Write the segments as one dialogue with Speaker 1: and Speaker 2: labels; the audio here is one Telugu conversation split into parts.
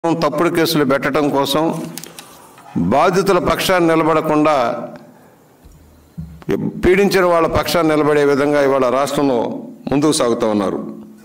Speaker 1: తప్పుడు కేసులు పెట్టడం కోసం బాధితుల పక్షాన్ని నిలబడకుండా పీడించిన వాళ్ళ పక్షాన్ని నిలబడే విధంగా ఇవాళ రాష్ట్రంలో ముందుకు సాగుతూ ఉన్నారు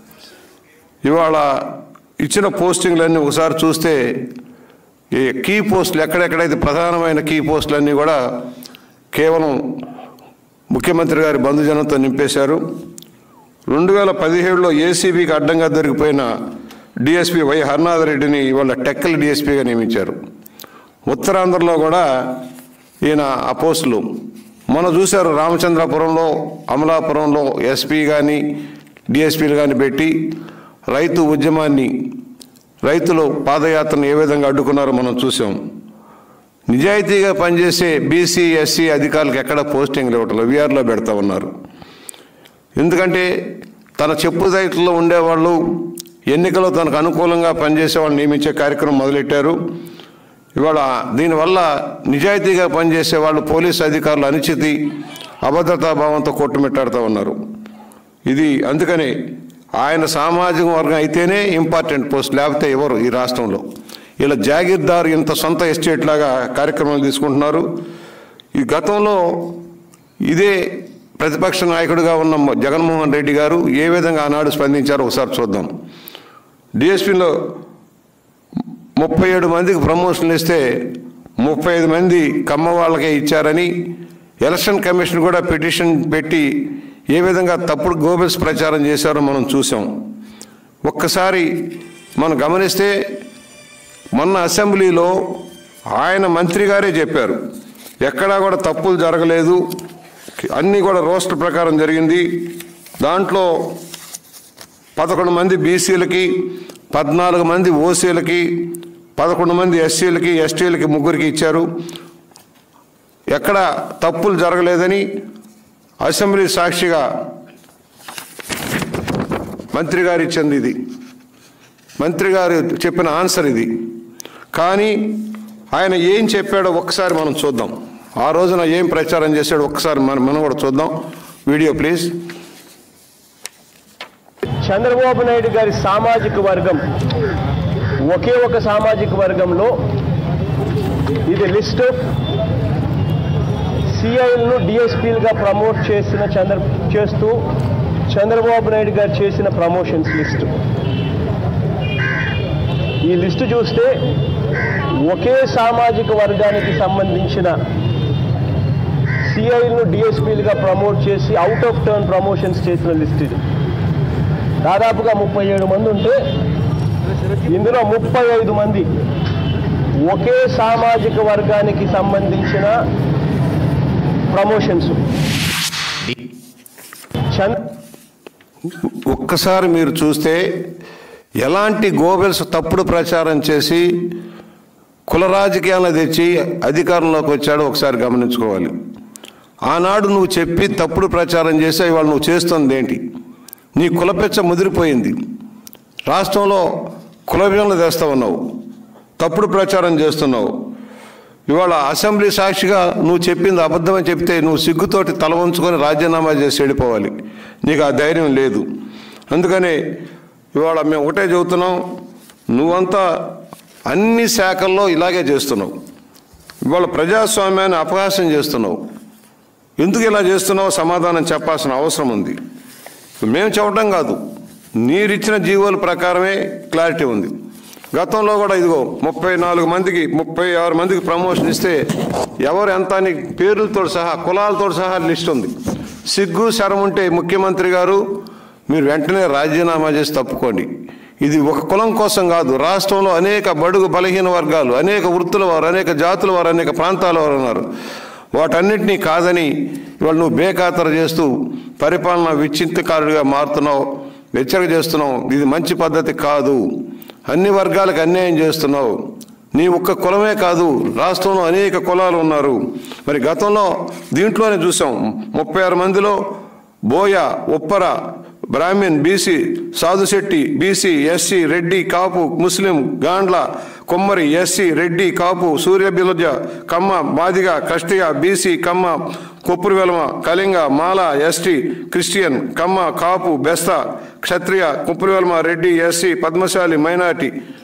Speaker 1: ఇవాళ ఇచ్చిన పోస్టింగ్లన్నీ ఒకసారి చూస్తే ఈ కీ పోస్టులు ఎక్కడెక్కడైతే ప్రధానమైన కీ పోస్టులన్నీ కూడా కేవలం ముఖ్యమంత్రి గారి బంధుజనంతో నింపేశారు రెండు వేల పదిహేడులో ఏసీబీకి అడ్డంగా దొరికిపోయిన డిఎస్పీ వై హర్నాథ్ రెడ్డిని ఇవాళ టెక్కల్ డిఎస్పీగా నియమించారు ఉత్తరాంధ్రలో కూడా ఈయన ఆ పోస్టులు మొన్న చూశారు రామచంద్రపురంలో అమలాపురంలో ఎస్పీ కానీ డిఎస్పీలు కానీ పెట్టి రైతు ఉద్యమాన్ని రైతులు పాదయాత్రను ఏ విధంగా అడ్డుకున్నారో మనం చూసాం నిజాయితీగా పనిచేసే బీసీ ఎస్సీ అధికారులకు ఎక్కడ పోస్టింగ్లు ఇవ్వటం విఆర్లో పెడతా ఉన్నారు ఎందుకంటే తన చెప్పు రైతుల్లో ఉండేవాళ్ళు ఎన్నికల్లో తనకు అనుకూలంగా పనిచేసే వాళ్ళు నియమించే కార్యక్రమం మొదలెట్టారు ఇవాళ దీనివల్ల నిజాయితీగా పనిచేసే వాళ్ళు పోలీసు అధికారులు అనిచితి అభద్రతా భావంతో కొట్టుమిట్టాడుతూ ఉన్నారు ఇది అందుకని ఆయన సామాజిక వర్గం అయితేనే ఇంపార్టెంట్ పోస్ట్ లేకపోతే ఎవరు ఈ రాష్ట్రంలో ఇలా జాగీర్దార్ ఇంత సొంత ఎస్టేట్ లాగా కార్యక్రమాలు తీసుకుంటున్నారు ఈ గతంలో ఇదే ప్రతిపక్ష నాయకుడిగా ఉన్న జగన్మోహన్ రెడ్డి గారు ఏ విధంగా ఆనాడు స్పందించారో ఒకసారి చూద్దాం డిఎస్పీలో ముప్పై ఏడు మందికి ప్రమోషన్లు ఇస్తే ముప్పై ఐదు మంది కమ్మ వాళ్ళకే ఇచ్చారని ఎలక్షన్ కమిషన్ కూడా పిటిషన్ పెట్టి ఏ విధంగా తప్పుడు గోబెల్స్ ప్రచారం చేశారో మనం చూసాం ఒక్కసారి మనం గమనిస్తే మొన్న అసెంబ్లీలో ఆయన మంత్రి గారే చెప్పారు ఎక్కడా కూడా తప్పులు జరగలేదు అన్నీ కూడా రోస్టర్ ప్రకారం జరిగింది దాంట్లో పదకొండు మంది బీసీలకి పద్నాలుగు మంది ఓసీలకి పదకొండు మంది ఎస్సీలకి ఎస్టీలకి ముగ్గురికి ఇచ్చారు ఎక్కడ తప్పులు జరగలేదని అసెంబ్లీ సాక్షిగా మంత్రి గారు ఇచ్చింది ఇది మంత్రి గారు చెప్పిన ఆన్సర్ ఇది కానీ ఆయన ఏం చెప్పాడో ఒక్కసారి మనం చూద్దాం ఆ రోజున ఏం ప్రచారం చేశాడో ఒక్కసారి మనం మనం కూడా చూద్దాం వీడియో ప్లీజ్
Speaker 2: చంద్రబాబు నాయుడు గారి సామాజిక వర్గం ఒకే ఒక సామాజిక వర్గంలో ఇది లిస్ట్ ఆఫ్ సిఐలను డిఎస్పీలుగా ప్రమోట్ చేసిన చంద్ర చేస్తూ చంద్రబాబు నాయుడు గారు చేసిన ప్రమోషన్స్ లిస్ట్ ఈ లిస్టు చూస్తే ఒకే సామాజిక వర్గానికి సంబంధించిన సిఐలను డిఎస్పీలుగా ప్రమోట్ చేసి అవుట్ ఆఫ్ టర్న్ ప్రమోషన్స్ చేసిన లిస్ట్ ఇది దాదాపుగా ముప్పై ఏడు మంది ఉంటే ఇందులో ముప్పై ఐదు మంది ఒకే సామాజిక వర్గానికి సంబంధించిన ప్రమోషన్స్ చంద్ర
Speaker 1: ఒక్కసారి మీరు చూస్తే ఎలాంటి గోబెల్స్ తప్పుడు ప్రచారం చేసి కుల రాజకీయాలను తెచ్చి అధికారంలోకి వచ్చాడో ఒకసారి గమనించుకోవాలి ఆనాడు నువ్వు చెప్పి తప్పుడు ప్రచారం చేసి ఇవాళ నువ్వు చేస్తుంది ఏంటి నీ కులపెచ్చ ముదిరిపోయింది రాష్ట్రంలో కుల విభజనలు తెస్తా ఉన్నావు తప్పుడు ప్రచారం చేస్తున్నావు ఇవాళ అసెంబ్లీ సాక్షిగా నువ్వు చెప్పింది అబద్ధమని చెప్తే నువ్వు సిగ్గుతోటి తల వంచుకొని రాజీనామా చేసి వెళ్ళిపోవాలి నీకు ఆ ధైర్యం లేదు అందుకని ఇవాళ మేము ఒకటే చెబుతున్నాం నువ్వంతా అన్ని శాఖల్లో ఇలాగే చేస్తున్నావు ఇవాళ ప్రజాస్వామ్యాన్ని అపహాస్యం చేస్తున్నావు ఎందుకు ఇలా చేస్తున్నావో సమాధానం చెప్పాల్సిన అవసరం ఉంది మేము చెప్పడం కాదు నీరిచ్చిన జీవోల ప్రకారమే క్లారిటీ ఉంది గతంలో కూడా ఇదిగో ముప్పై నాలుగు మందికి ముప్పై ఆరు మందికి ప్రమోషన్ ఇస్తే ఎవరు ఎంత అని పేర్లతో సహా కులాలతో సహా లిస్ట్ ఉంది సిగ్గు శరం ఉంటే ముఖ్యమంత్రి గారు మీరు వెంటనే రాజీనామా చేసి తప్పుకోండి ఇది ఒక కులం కోసం కాదు రాష్ట్రంలో అనేక బడుగు బలహీన వర్గాలు అనేక వృత్తుల వారు అనేక జాతుల వారు అనేక ప్రాంతాల వారు ఉన్నారు వాటన్నిటినీ కాదని ఇవాళ నువ్వు బేఖాతరు చేస్తూ పరిపాలన విచ్ఛిత్తకారుడిగా మారుతున్నావు హెచ్చరిక చేస్తున్నావు ఇది మంచి పద్ధతి కాదు అన్ని వర్గాలకు అన్యాయం చేస్తున్నావు నీ ఒక్క కులమే కాదు రాష్ట్రంలో అనేక కులాలు ఉన్నారు మరి గతంలో దీంట్లోనే చూసాం ముప్పై ఆరు మందిలో బోయ Uppara Brahman BC సాధుశెట్టి BC SC Reddy కాపు ముస్లిం గాండ్ల కొమ్మరి ఎస్సీ రెడ్డి కాపు సూర్యబిలజ కమ్మ మాదిగ కష్టియ బీసీ కమ్మ కొప్పురు వెలమ కళింగ మాల ఎస్టీ క్రిస్టియన్ కమ్మ కాపు బెస్త క్షత్రియ కుప్పురు వెలమ రెడ్డి ఎస్సీ పద్మశాలి మైనార్టీ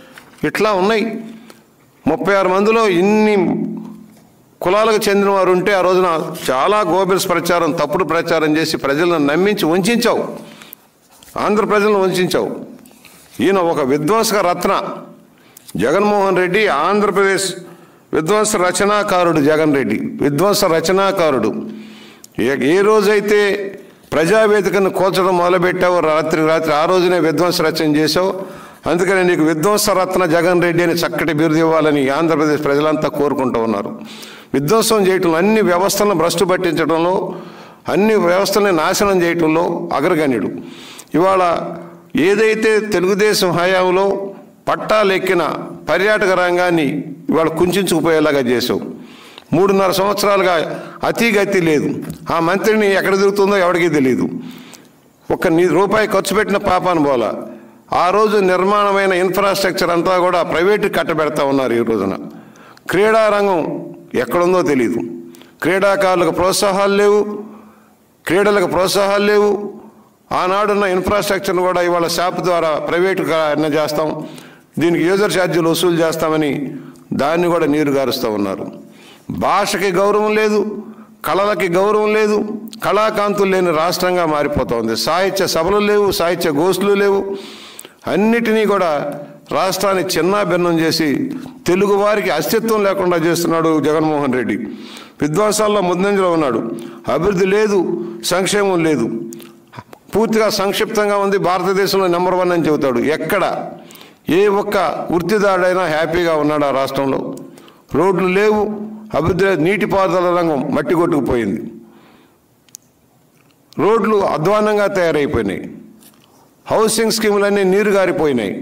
Speaker 1: ఇట్లా ఉన్నాయి ముప్పై ఆరు మందిలో ఇన్ని కులాలకు చెందిన వారు ఉంటే ఆ రోజున చాలా గోబెల్స్ ప్రచారం తప్పుడు ప్రచారం చేసి ప్రజలను నమ్మించి వంచావు ఆంధ్ర ప్రజలను వంచావు ఈయన ఒక విధ్వంసక రత్న జగన్మోహన్ రెడ్డి ఆంధ్రప్రదేశ్ విధ్వంస రచనాకారుడు జగన్ రెడ్డి విధ్వంస రచనాకారుడు ఏ ఏ రోజైతే ప్రజావేదికను కోల్చడం మొదలుపెట్టావు రాత్రి రాత్రి ఆ రోజునే విధ్వంస రచన చేసావు అందుకని నీకు విధ్వంస రత్న జగన్ రెడ్డి అని చక్కటి బిరుదు ఇవ్వాలని ఆంధ్రప్రదేశ్ ప్రజలంతా కోరుకుంటూ ఉన్నారు విధ్వంసం చేయటంలో అన్ని వ్యవస్థలను భ్రష్టు పట్టించడంలో అన్ని వ్యవస్థల్ని నాశనం చేయటంలో అగ్రగణ్యుడు ఇవాళ ఏదైతే తెలుగుదేశం హయాంలో పట్టాలెక్కిన పర్యాటక రంగాన్ని ఇవాళ కుంచుకుపోయేలాగా చేసావు మూడున్నర సంవత్సరాలుగా అతిగతి లేదు ఆ మంత్రిని ఎక్కడ తిరుగుతుందో ఎవరికీ తెలియదు ఒక ని- రూపాయి ఖర్చు పెట్టిన పాపాను పోల ఆ రోజు నిర్మాణమైన ఇన్ఫ్రాస్ట్రక్చర్ అంతా కూడా ప్రైవేటు కట్టబెడతా ఉన్నారు ఈ రోజున క్రీడా రంగం ఎక్కడుందో తెలియదు క్రీడాకారులకు ప్రోత్సాహాలు లేవు క్రీడలకు ప్రోత్సాహాలు లేవు ఆనాడున్న ఇన్ఫ్రాస్ట్రక్చర్ను కూడా ఇవాళ షాప్ ద్వారా ప్రైవేటు అన్న చేస్తాం దీనికి యూజర్ ఛార్జీలు వసూలు చేస్తామని దాన్ని కూడా నీరు గారుస్తూ ఉన్నారు భాషకి గౌరవం లేదు కళలకి గౌరవం లేదు కళాకాంతులు లేని రాష్ట్రంగా మారిపోతోంది సాహిత్య సభలు లేవు సాహిత్య గోష్ఠులు లేవు అన్నిటినీ కూడా రాష్ట్రాన్ని చిన్నా భిన్నం చేసి తెలుగు వారికి అస్తిత్వం లేకుండా చేస్తున్నాడు జగన్మోహన్ రెడ్డి విద్వాసాల్లో ముందంజలో ఉన్నాడు అభివృద్ధి లేదు సంక్షేమం లేదు పూర్తిగా సంక్షిప్తంగా ఉంది భారతదేశంలో నెంబర్ వన్ అని చెబుతాడు ఎక్కడ ఏ ఒక్క వృత్తిదారుడైనా హ్యాపీగా ఉన్నాడు ఆ రాష్ట్రంలో రోడ్లు లేవు అభివృద్ధి లేదు. నీటిపారుదల రంగం మట్టి కొట్టుకుపోయింది రోడ్లు అధ్వానంగా తయారైపోయినాయి హౌసింగ్ స్కీములన్నీ నీరు గారిపోయినాయి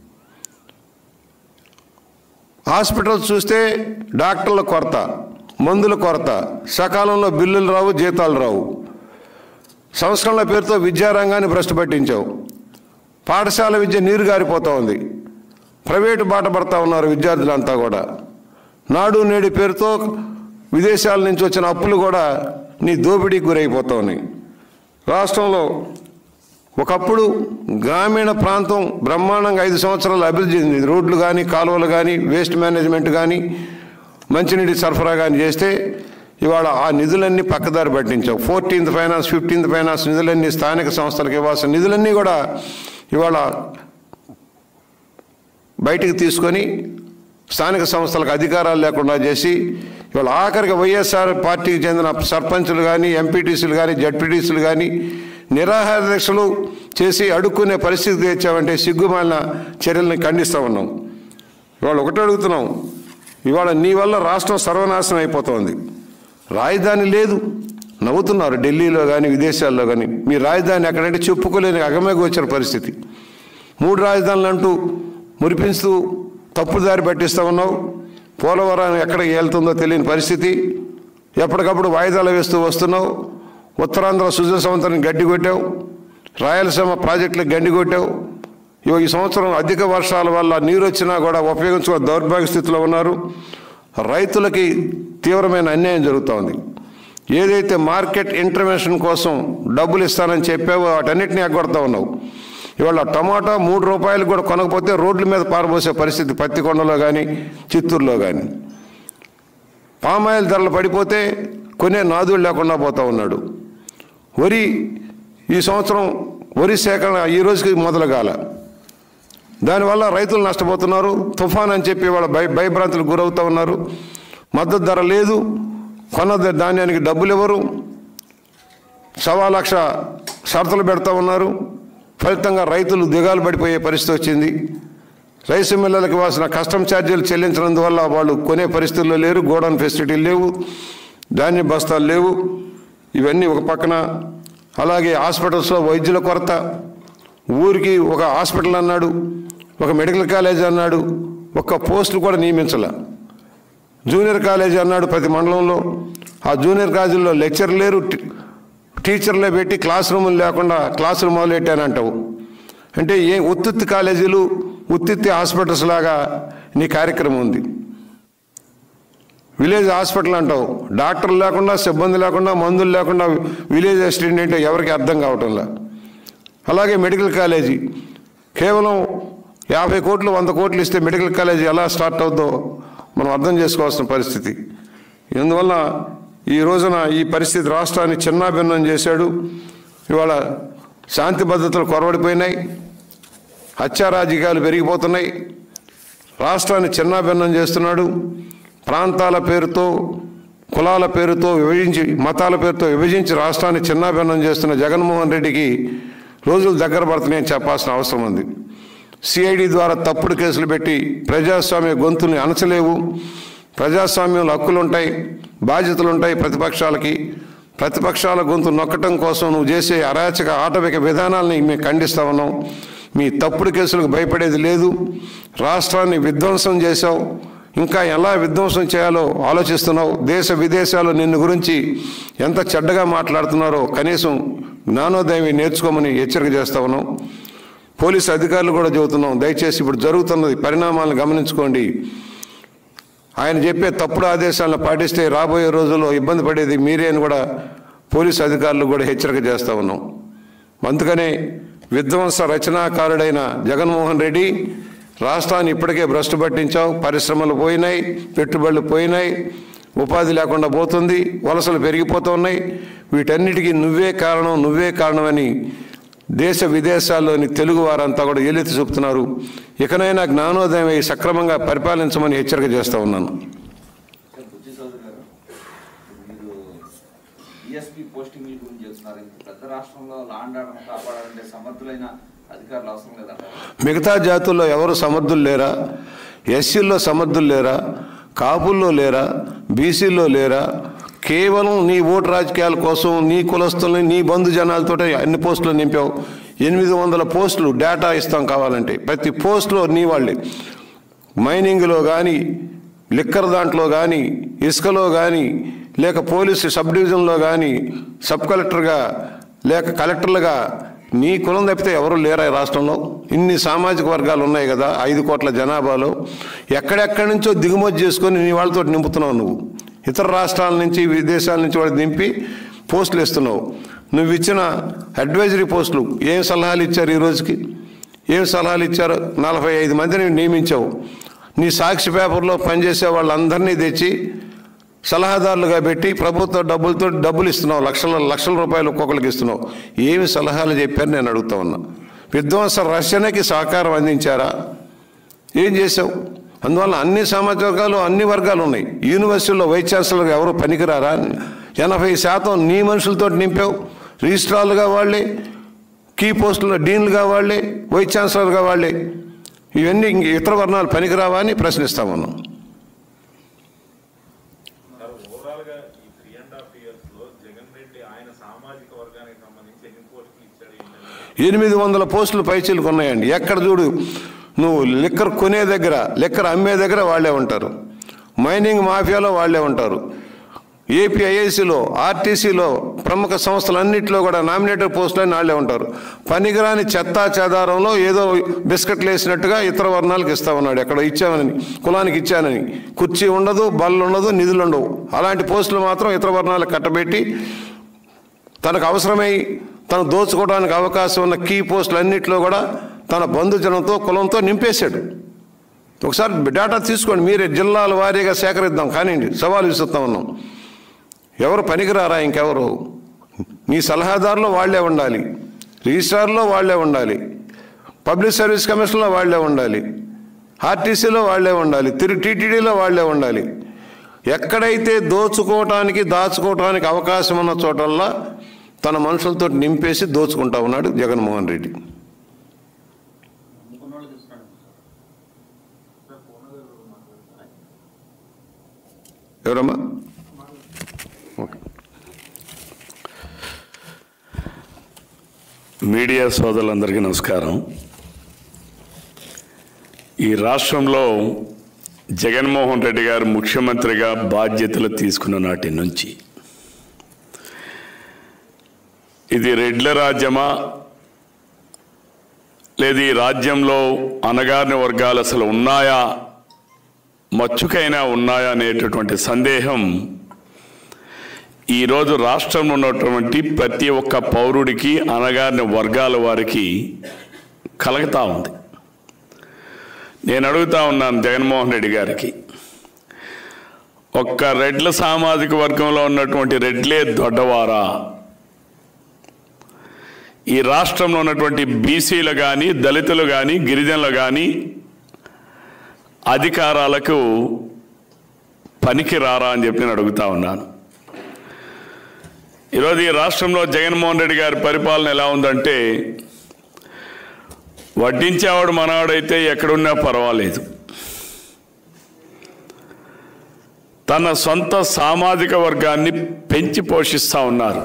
Speaker 1: హాస్పిటల్స్ చూస్తే డాక్టర్ల కొరత మందుల కొరత సకాలంలో బిల్లులు రావు జీతాలు రావు సంస్కరణల పేరుతో విద్యారంగాన్ని భ్రష్టు పట్టించావు పాఠశాల విద్య నీరు గారిపోతూ ఉంది ప్రైవేటు బాట పడతా ఉన్నారు విద్యార్థులంతా కూడా నాడు నేడు పేరుతో విదేశాల నుంచి వచ్చిన అప్పులు కూడా నీ దోపిడీకి గురైపోతా ఉన్నాయి రాష్ట్రంలో ఒకప్పుడు గ్రామీణ ప్రాంతం బ్రహ్మాండంగా ఐదు సంవత్సరాలు అభివృద్ధి చెందింది రోడ్లు కానీ కాలువలు కానీ వేస్ట్ మేనేజ్మెంట్ కానీ మంచినీటి సరఫరా కానీ చేస్తే ఇవాళ ఆ నిధులన్నీ పక్కదారి పట్టించావు ఫోర్టీన్త్ ఫైనాన్స్ ఫిఫ్టీన్త్ ఫైనాన్స్ నిధులన్నీ స్థానిక సంస్థలకు ఇవ్వాల్సిన నిధులన్నీ కూడా ఇవాళ బయటికి తీసుకొని స్థానిక సంస్థలకు అధికారాలు లేకుండా చేసి ఇవాళ ఆఖరికి వైఎస్ఆర్ పార్టీకి చెందిన సర్పంచులు కానీ ఎంపీటీసీలు కానీ జడ్పీటీసీలు కానీ నిరాహార దీక్షలు చేసి అడుక్కునే పరిస్థితి తెచ్చామంటే సిగ్గుమాలిన చర్యల్ని ఖండిస్తూ ఉన్నాం ఇవాళ ఒకటి అడుగుతున్నాం ఇవాళ నీ వల్ల రాష్ట్రం సర్వనాశనం అయిపోతోంది రాజధాని లేదు నవ్వుతున్నారు ఢిల్లీలో కానీ విదేశాల్లో కానీ మీ రాజధాని ఎక్కడంటే చెప్పుకోలేని అగమేకి వచ్చిన పరిస్థితి మూడు రాజధానులు అంటూ మురిపిస్తూ తప్పుడు దారి పట్టిస్తూ ఉన్నావు పోలవరం ఎక్కడ వెళ్తుందో తెలియని పరిస్థితి ఎప్పటికప్పుడు వాయిదాలు వేస్తూ వస్తున్నావు ఉత్తరాంధ్ర సుజల సంవత్సరం గడ్డి కొట్టావు రాయలసీమ ప్రాజెక్టులకు గండి కొట్టావు ఇగో ఈ సంవత్సరం అధిక వర్షాల వల్ల నీరు వచ్చినా కూడా ఉపయోగించుకో దౌర్భాగ్య స్థితిలో ఉన్నారు రైతులకి తీవ్రమైన అన్యాయం జరుగుతోంది ఏదైతే మార్కెట్ ఇంటర్వెన్షన్ కోసం డబ్బులు ఇస్తానని చెప్పావో వాటన్నిటిని ఎగ్గొడతా ఉన్నావు ఇవాళ టమాటా మూడు రూపాయలు కూడా కొనకపోతే రోడ్ల మీద పారబోసే పరిస్థితి పత్తికొండలో కానీ చిత్తూరులో కానీ పామాయిల్ ధరలు పడిపోతే కొనే నాదుడు లేకుండా పోతా ఉన్నాడు వరి ఈ సంవత్సరం వరి సేకరణ ఈ రోజుకి మొదలు కాల దానివల్ల రైతులు నష్టపోతున్నారు తుఫాన్ అని చెప్పి వాళ్ళ భయ భయభ్రాంతులకు గురవుతూ ఉన్నారు మద్దతు ధర లేదు కొన్న ద- ధాన్యానికి డబ్బులు ఇవ్వరు సవా లక్ష షరతులు పెడతా ఉన్నారు ఫలితంగా రైతులు దిగాలు పడిపోయే పరిస్థితి వచ్చింది రైసు మిల్లలకు ఇవ్వాల్సిన కస్టమ్ ఛార్జీలు చెల్లించినందువల్ల వాళ్ళు కొనే పరిస్థితుల్లో లేరు గోడౌన్ ఫెసిలిటీలు లేవు ధాన్య బస్తాలు లేవు ఇవన్నీ ఒక పక్కన అలాగే హాస్పిటల్స్లో వైద్యుల కొరత ఊరికి ఒక హాస్పిటల్ అన్నాడు ఒక మెడికల్ కాలేజ్ అన్నాడు ఒక్క పోస్టులు కూడా నియమించాల జూనియర్ కాలేజ్ అన్నాడు ప్రతి మండలంలో ఆ జూనియర్ కాలేజీల్లో లెక్చర్ లేరు టీ- టీచర్లే పెట్టి క్లాస్ రూములు లేకుండా క్లాసులు మొదలెట్టానంటావు అంటే ఏ ఉత్తిత్తి కాలేజీలు ఉత్తిత్తి హాస్పిటల్స్ లాగా నీ కార్యక్రమం ఉంది విలేజ్ హాస్పిటల్ అంటావు డాక్టర్లు లేకుండా సిబ్బంది లేకుండా మందులు లేకుండా విలేజ్ అసిస్టెంట్ అంటే ఎవరికి అర్థం కావటంలా అలాగే మెడికల్ కాలేజీ కేవలం యాభై కోట్లు వంద కోట్లు ఇస్తే మెడికల్ కాలేజ్ ఎలా స్టార్ట్ అవుద్దో మనం అర్థం చేసుకోవాల్సిన పరిస్థితి ఇందువల్ల ఈ రోజున ఈ పరిస్థితి రాష్ట్రాన్ని చిన్నాభిన్నం చేశాడు ఇవాళ శాంతి భద్రతలు కొరవడిపోయినాయి హత్యా రాజకీయాలు పెరిగిపోతున్నాయి రాష్ట్రాన్ని చిన్నాభిన్నం చేస్తున్నాడు ప్రాంతాల పేరుతో కులాల పేరుతో విభజించి మతాల పేరుతో విభజించి రాష్ట్రాన్ని చిన్నాభిన్నం చేస్తున్న జగన్మోహన్ రెడ్డికి రోజులు దగ్గర పడుతున్నాయని చెప్పాల్సిన అవసరం ఉంది సిఐడి ద్వారా తప్పుడు కేసులు పెట్టి ప్రజాస్వామ్య గొంతుల్ని అణచలేవు ప్రజాస్వామ్యంలో హక్కులుంటాయి బాధ్యతలుంటాయి ప్రతిపక్షాలకి ప్రతిపక్షాల గొంతు నొక్కటం కోసం నువ్వు చేసే అరాచక ఆటవిక విధానాల్ని మేము ఖండిస్తా ఉన్నాం మీ తప్పుడు కేసులకు భయపడేది లేదు రాష్ట్రాన్ని విధ్వంసం చేశావు ఇంకా ఎలా విధ్వంసం చేయాలో ఆలోచిస్తున్నావు దేశ విదేశాల్లో నిన్ను గురించి ఎంత చెడ్డగా మాట్లాడుతున్నారో కనీసం జ్ఞానోదయం నేర్చుకోమని హెచ్చరిక చేస్తా ఉన్నాం పోలీసు అధికారులు కూడా చెబుతున్నాం దయచేసి ఇప్పుడు జరుగుతున్నది పరిణామాలను గమనించుకోండి ఆయన చెప్పే తప్పుడు ఆదేశాలను పాటిస్తే రాబోయే రోజుల్లో ఇబ్బంది పడేది మీరే అని కూడా పోలీసు అధికారులు కూడా హెచ్చరిక చేస్తా ఉన్నాం అందుకనే విధ్వంస రచనాకారుడైన జగన్మోహన్ రెడ్డి రాష్ట్రాన్ని ఇప్పటికే భ్రష్టు పట్టించావు పరిశ్రమలు పోయినాయి పెట్టుబడులు పోయినాయి ఉపాధి లేకుండా పోతుంది వలసలు పెరిగిపోతున్నాయి వీటన్నిటికీ నువ్వే కారణం నువ్వే కారణమని దేశ విదేశాల్లోని తెలుగు వారంతా కూడా ఏలెత్తి చూపుతున్నారు ఇకనైనా జ్ఞానోదయం అయి సక్రమంగా పరిపాలించమని హెచ్చరిక చేస్తా ఉన్నాను
Speaker 3: సార్ బుజ్జి చౌదరి గారు మీరు డిఎస్పీ పోస్టింగ్ గురించి చెప్తున్నారు ఇంత పెద్ద రాష్ట్రంలో లాండ్ ఆర్డర్ కాపాడాలంటే సమర్థులైన అధికారులు అవసరం లేదంటారు
Speaker 1: మిగతా జాతుల్లో ఎవరు సమర్థులు లేరా ఎస్సీల్లో సమర్థులు లేరా కాపుల్లో లేరా బీసీల్లో లేరా కేవలం నీ ఓటు రాజకీయాల కోసం నీ కులస్తుల్ని నీ బంధు జనాలతో అన్ని పోస్టులు నింపావు ఎనిమిది వందల పోస్టులు డేటా ఇస్తాం కావాలంటే ప్రతి పోస్టులో నీ వాళ్ళే మైనింగ్లో కానీ లిక్కర్ దాంట్లో కానీ ఇసుకలో కానీ లేక పోలీసు సబ్ డివిజన్లో కానీ సబ్ కలెక్టర్గా లేక కలెక్టర్లుగా నీ కులం తప్పితే ఎవరు లేరా ఈ రాష్ట్రంలో ఇన్ని సామాజిక వర్గాలు ఉన్నాయి కదా ఐదు కోట్ల జనాభాలో ఎక్కడెక్కడి నుంచో దిగుమతి చేసుకొని నీ వాళ్ళతో నింపుతున్నావు నువ్వు ఇతర రాష్ట్రాల నుంచి విదేశాల నుంచి వాడు దింపి పోస్టులు ఇస్తున్నావు నువ్వు ఇచ్చిన అడ్వైజరీ పోస్టులు ఏం సలహాలు ఇచ్చారు ఈ రోజుకి ఏం సలహాలు ఇచ్చారు నలభై ఐదు మందిని నియమించావు నీ సాక్షి పేపర్లో పనిచేసే వాళ్ళందరినీ తెచ్చి సలహాదారులుగా పెట్టి ప్రభుత్వ డబ్బులతో డబ్బులు ఇస్తున్నావు లక్షల లక్షల రూపాయలు ఒక్కొక్కరికి ఇస్తున్నావు ఏమి సలహాలు చెప్పారు నేను అడుగుతా ఉన్నా విధ్వంస రచనకి సహకారం అందించారా ఏం చేసావు అందువల్ల అన్ని సామాజిక వర్గాలు అన్ని వర్గాలు ఉన్నాయి యూనివర్సిటీలో వైస్ ఛాన్సలర్గా ఎవరు పనికిరారా ఎనభై శాతం నీ మనుషులతో నింపావు రిజిస్ట్రార్లుగా వాళ్ళే కీ పోస్టుల్లో డీన్లుగా వాళ్ళే వైస్ ఛాన్సలర్గా వాళ్ళే ఇవన్నీ ఇంక ఇతర వర్ణాలు పనికిరావా అని ప్రశ్నిస్తా ఉన్నాం
Speaker 4: సార్ ఓవరాల్ గా ఈ త్రీ అండ్ హాఫ్ ఇయర్స్ లో జగన్ రెడ్డి ఆయన సామాజిక వర్గానికి సంబంధించి ఎన్ని పోస్టులు ఇచ్చాడు ఏంటని
Speaker 1: ఎనిమిది వందల పోస్టులు పైచీలకు ఉన్నాయండి ఎక్కడ చూడు నువ్వు లిక్కర్ కొనే దగ్గర లిక్కర్ అమ్మే దగ్గర వాళ్ళే ఉంటారు మైనింగ్ మాఫియాలో వాళ్ళే ఉంటారు ఏపీఐఐసిలో ఆర్టీసీలో ప్రముఖ సంస్థలన్నింటిలో కూడా నామినేటెడ్ పోస్టులని వాళ్ళే ఉంటారు పనికిరాని చెత్తా చెదారంలో ఏదో బిస్కెట్లు వేసినట్టుగా ఇతర వర్ణాలకు ఇస్తా ఉన్నాడు ఎక్కడ ఇచ్చామని కులానికి ఇచ్చానని కుర్చీ ఉండదు బళ్ళు ఉండదు నిధులు ఉండవు అలాంటి పోస్టులు మాత్రం ఇతర వర్ణాలకు కట్టబెట్టి తనకు అవసరమై తను దోచుకోవడానికి అవకాశం ఉన్న కీ పోస్టులు అన్నింటిలో కూడా తన బంధుజనంతో కులంతో నింపేశాడు ఒకసారి డేటా తీసుకోండి మీరే జిల్లాల వారీగా సేకరిద్దాం కానివ్వండి సవాలు విసురుతా ఉన్నాం ఎవరు పనికిరారా ఇంకెవరు నీ సలహాదారులో వాళ్ళే ఉండాలి రిజిస్ట్రార్లో వాళ్ళే ఉండాలి పబ్లిక్ సర్వీస్ కమిషన్లో వాళ్ళే ఉండాలి ఆర్టీసీలో వాళ్ళే ఉండాలి తిరుగు టీటీడీలో వాళ్ళే ఉండాలి ఎక్కడైతే దోచుకోవటానికి దాచుకోవటానికి అవకాశం ఉన్న చోటల్లా తన మనుషులతో నింపేసి దోచుకుంటా ఉన్నాడు జగన్మోహన్ రెడ్డి ఎవరమ్మా ఓకే
Speaker 5: మీడియా సోదరులందరికీ నమస్కారం ఈ రాష్ట్రంలో జగన్మోహన్ రెడ్డి గారు ముఖ్యమంత్రిగా బాధ్యతలు తీసుకున్న నాటి నుంచి ఇది రెడ్ల రాజ్యమా లేదు ఈ రాజ్యంలో అనగారిన వర్గాలు అసలు ఉన్నాయా మచ్చుకైనా ఉన్నాయా అనేటటువంటి సందేహం ఈరోజు రాష్ట్రంలో ఉన్నటువంటి ప్రతి ఒక్క పౌరుడికి అనగారిన వర్గాల వారికి కలుగుతూ ఉంది నేను అడుగుతా ఉన్నాను జగన్మోహన్ రెడ్డి గారికి ఒక్క రెడ్ల సామాజిక వర్గంలో ఉన్నటువంటి రెడ్లే దొడ్డవారా ఈ రాష్ట్రంలో ఉన్నటువంటి బీసీలు కానీ దళితులు కానీ గిరిజనులు కానీ అధికారాలకు పనికి రారా అని చెప్పి నేను అడుగుతా ఉన్నాను ఈరోజు ఈ రాష్ట్రంలో జగన్మోహన్ రెడ్డి గారి పరిపాలన ఎలా ఉందంటే వడ్డించేవాడు మనవాడైతే ఎక్కడున్నా పర్వాలేదు తన సొంత సామాజిక వర్గాన్ని పెంచి పోషిస్తూ ఉన్నారు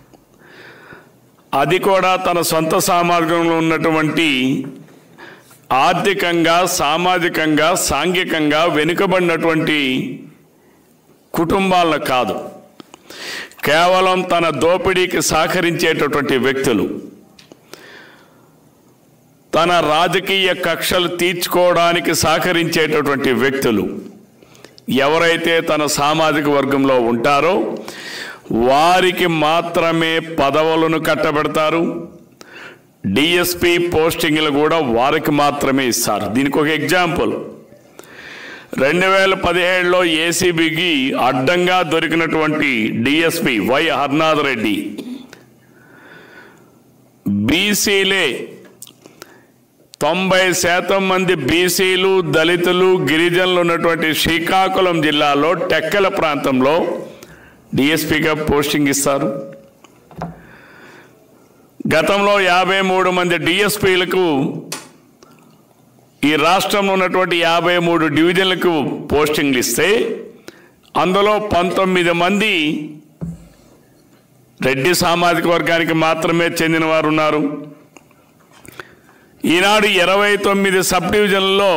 Speaker 5: అది కూడా తన సొంత సామాజికంలో ఉన్నటువంటి ఆర్థికంగా సామాజికంగా సాంఘికంగా వెనుకబడినటువంటి కుటుంబాలను కాదు కేవలం తన దోపిడీకి సహకరించేటటువంటి వ్యక్తులు తన రాజకీయ కక్షలు తీర్చుకోవడానికి సహకరించేటటువంటి వ్యక్తులు ఎవరైతే తన సామాజిక వర్గంలో ఉంటారో వారికి మాత్రమే పదవులను కట్టబెడతారు డిఎస్పి పోస్టింగ్లు కూడా వారికి మాత్రమే ఇస్తారు దీనికి ఒక ఎగ్జాంపుల్ రెండు వేల పదిహేడులో ఏసీబీకి అడ్డంగా దొరికినటువంటి డిఎస్పి వై హర్నాథ్ రెడ్డి బీసీలే తొంభై శాతం మంది బీసీలు దళితులు గిరిజనులు ఉన్నటువంటి శ్రీకాకుళం జిల్లాలో టెక్కల ప్రాంతంలో డిఎస్పీగా పోస్టింగ్ ఇస్తారు గతంలో యాభై మూడు మంది డిఎస్పీలకు ఈ రాష్ట్రంలో ఉన్నటువంటి యాభై మూడు డివిజన్లకు పోస్టింగ్లు ఇస్తే అందులో పంతొమ్మిది మంది రెడ్డి సామాజిక వర్గానికి మాత్రమే చెందిన వారు ఉన్నారు ఈనాడు ఇరవై తొమ్మిది సబ్ డివిజన్లలో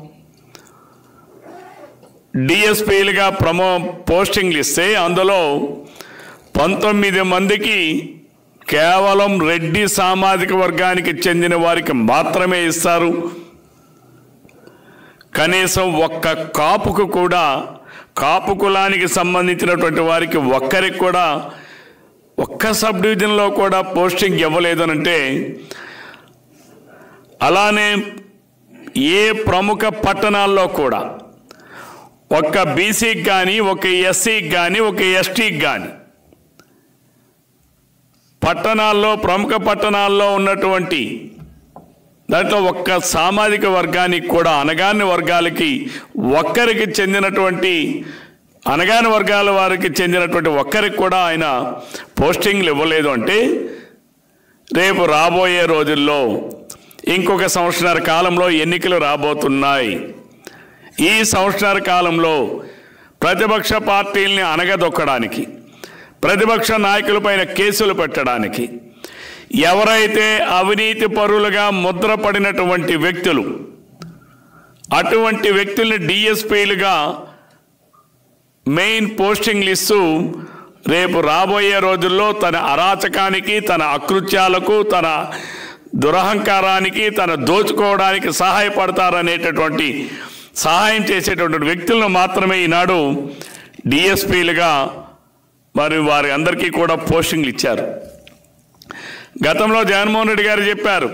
Speaker 5: డిఎస్పీలుగా ప్రమో పోస్టింగ్లు ఇస్తే అందులో పంతొమ్మిది మందికి కేవలం రెడ్డి సామాజిక వర్గానికి చెందిన వారికి మాత్రమే ఇస్తారు కనీసం ఒక్క కాపుకు కూడా కాపు కులానికి సంబంధించినటువంటి వారికి ఒక్కరికి కూడా ఒక్క సబ్ డివిజన్లో కూడా పోస్టింగ్ ఇవ్వలేదనంటే అలానే ఏ ప్రముఖ పట్టణాల్లో కూడా ఒక్క బీసీకి కానీ ఒక ఎస్సీకి కానీ ఒక ఎస్టీకి కానీ పట్టణాల్లో ప్రముఖ పట్టణాల్లో ఉన్నటువంటి దాంట్లో ఒక్క సామాజిక వర్గానికి కూడా అనగాని వర్గాలకి ఒక్కరికి చెందినటువంటి అనగాని వర్గాల వారికి చెందినటువంటి ఒక్కరికి కూడా ఆయన పోస్టింగ్లు ఇవ్వలేదు అంటే రేపు రాబోయే రోజుల్లో ఇంకొక సంవత్సరాల కాలంలో ఎన్నికలు రాబోతున్నాయి ఈ సంవత్సరాల కాలంలో ప్రతిపక్ష పార్టీల్ని అనగదొక్కడానికి ప్రతిపక్ష నాయకులపైన కేసులు పెట్టడానికి ఎవరైతే అవినీతి పరులుగా ముద్రపడినటువంటి వ్యక్తులు అటువంటి వ్యక్తుల్ని డిఎస్పీలుగా మెయిన్ పోస్టింగ్లు ఇస్తూ రేపు రాబోయే రోజుల్లో తన అరాచకానికి తన అకృత్యాలకు తన దురహంకారానికి తన దోచుకోవడానికి సహాయపడతారనేటటువంటి సహాయం చేసేటటువంటి వ్యక్తులను మాత్రమే ఈనాడు డిఎస్పీలుగా మరి వారి అందరికీ కూడా పోస్టింగ్లు ఇచ్చారు గతంలో జగన్మోహన్ రెడ్డి గారు చెప్పారు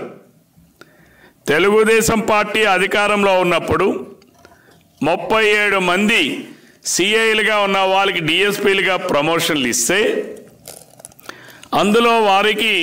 Speaker 5: తెలుగుదేశం పార్టీ అధికారంలో ఉన్నప్పుడు ముప్పై ఏడు మంది సిఐలుగా ఉన్న వాళ్ళకి డిఎస్పీలుగా ప్రమోషన్లు ఇస్తే అందులో వారికి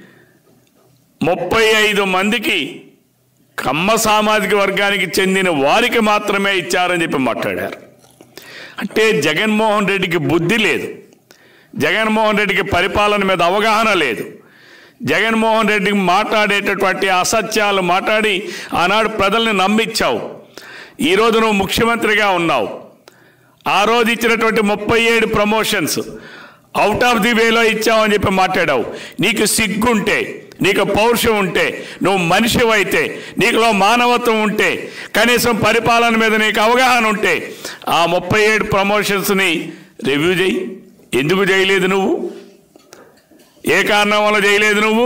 Speaker 5: ముప్పై ఐదు మందికి కమ్మ సామాజిక వర్గానికి చెందిన వారికి మాత్రమే ఇచ్చారని చెప్పి మాట్లాడారు అంటే జగన్మోహన్ రెడ్డికి బుద్ధి లేదు జగన్మోహన్ రెడ్డికి పరిపాలన మీద అవగాహన లేదు జగన్మోహన్ రెడ్డికి మాట్లాడేటటువంటి అసత్యాలు మాట్లాడి ఆనాడు ప్రజల్ని నమ్మించావు ఈరోజు నువ్వు ముఖ్యమంత్రిగా ఉన్నావు ఆ రోజు ఇచ్చినటువంటి ముప్పై ఏడు ప్రమోషన్స్ అవుట్ ఆఫ్ ది వేలో ఇచ్చావని చెప్పి మాట్లాడావు నీకు సిగ్గుంటే నీకు పౌరుషం ఉంటే నువ్వు మనిషివైతే నీకులో మానవత్వం ఉంటే కనీసం పరిపాలన మీద నీకు అవగాహన ఉంటే ఆ ముప్పై ఏడు ప్రమోషన్స్ని రివ్యూ చేయి ఎందుకు చేయలేదు నువ్వు ఏ కారణం వల్ల చేయలేదు నువ్వు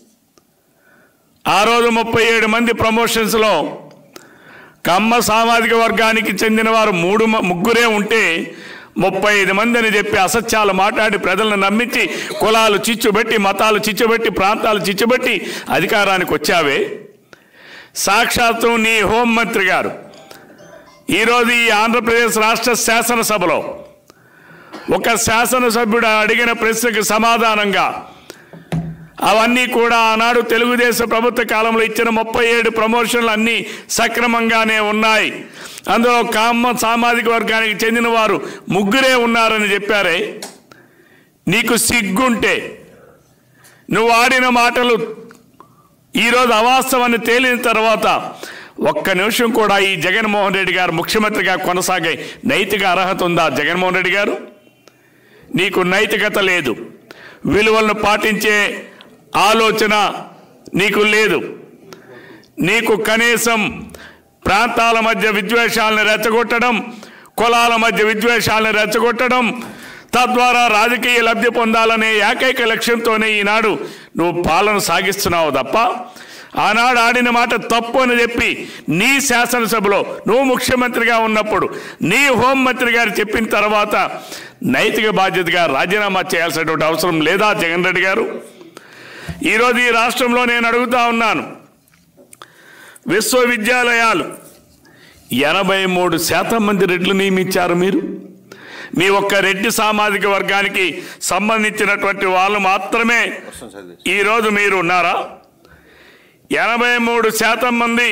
Speaker 5: ఆ రోజు ముప్పై ఏడు మంది ప్రమోషన్స్లో కమ్మ సామాజిక వర్గానికి చెందిన వారు మూడు మ- ముగ్గురే ఉంటే ముప్పై ఐదు మంది అని చెప్పి అసత్యాలు మాట్లాడి ప్రజలను నమ్మించి కులాలు చిచ్చుబెట్టి మతాలు చిచ్చుబెట్టి ప్రాంతాలు చిచ్చుబెట్టి అధికారానికి వచ్చావే సాక్షాత్తు నీ హోంమంత్రి గారు ఈరోజు ఈ ఆంధ్రప్రదేశ్ రాష్ట్ర శాసనసభలో ఒక శాసనసభ్యుడు అడిగిన ప్రశ్నకు సమాధానంగా అవన్నీ కూడా ఆనాడు తెలుగుదేశం ప్రభుత్వ కాలంలో ఇచ్చిన ముప్పై ఏడు ప్రమోషన్లు అన్నీ సక్రమంగానే ఉన్నాయి అందులో కామ సామాజిక వర్గానికి చెందిన వారు ముగ్గురే ఉన్నారని చెప్పారే నీకు సిగ్గుంటే నువ్వు ఆడిన మాటలు ఈరోజు అవాస్తవాన్ని తేలిన తర్వాత ఒక్క నిమిషం కూడా ఈ జగన్మోహన్ రెడ్డి గారు ముఖ్యమంత్రిగా కొనసాగే నైతిక అర్హత ఉందా జగన్మోహన్ రెడ్డి గారు నీకు నైతికత లేదు విలువలను పాటించే ఆలోచన నీకు లేదు నీకు కనీసం ప్రాంతాల మధ్య విద్వేషాలను రెచ్చగొట్టడం కులాల మధ్య విద్వేషాలను రెచ్చగొట్టడం తద్వారా రాజకీయ లబ్ధి పొందాలనే ఏకైక లక్ష్యంతోనే ఈనాడు నువ్వు పాలన సాగిస్తున్నావు తప్ప ఆనాడు ఆడిన మాట తప్పు అని చెప్పి నీ శాసనసభలో నువ్వు ముఖ్యమంత్రిగా ఉన్నప్పుడు నీ హోంమంత్రి గారు చెప్పిన తర్వాత నైతిక బాధ్యతగా రాజీనామా చేయాల్సినటువంటి అవసరం లేదా జగన్ రెడ్డి గారు ఈరోజు ఈ రాష్ట్రంలో నేను అడుగుతా ఉన్నాను విశ్వవిద్యాలయాలు ఎనభై మూడు శాతం మంది రెడ్లు నియమించారు మీరు మీ ఒక్క రెడ్డి సామాజిక వర్గానికి సంబంధించినటువంటి వాళ్ళు మాత్రమే ఈరోజు మీరు ఉన్నారా ఎనభై మూడు శాతం మంది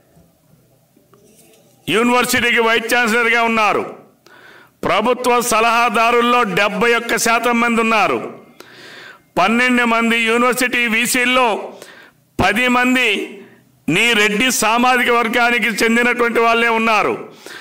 Speaker 5: యూనివర్సిటీకి వైస్ ఛాన్సలర్గా ఉన్నారు ప్రభుత్వ సలహాదారుల్లో డెబ్బై ఒక్క శాతం మంది ఉన్నారు పన్నెండు మంది యూనివర్సిటీ వీసీల్లో పది మంది నీ రెడ్డి సామాజిక వర్గానికి చెందినటువంటి వాళ్ళే ఉన్నారు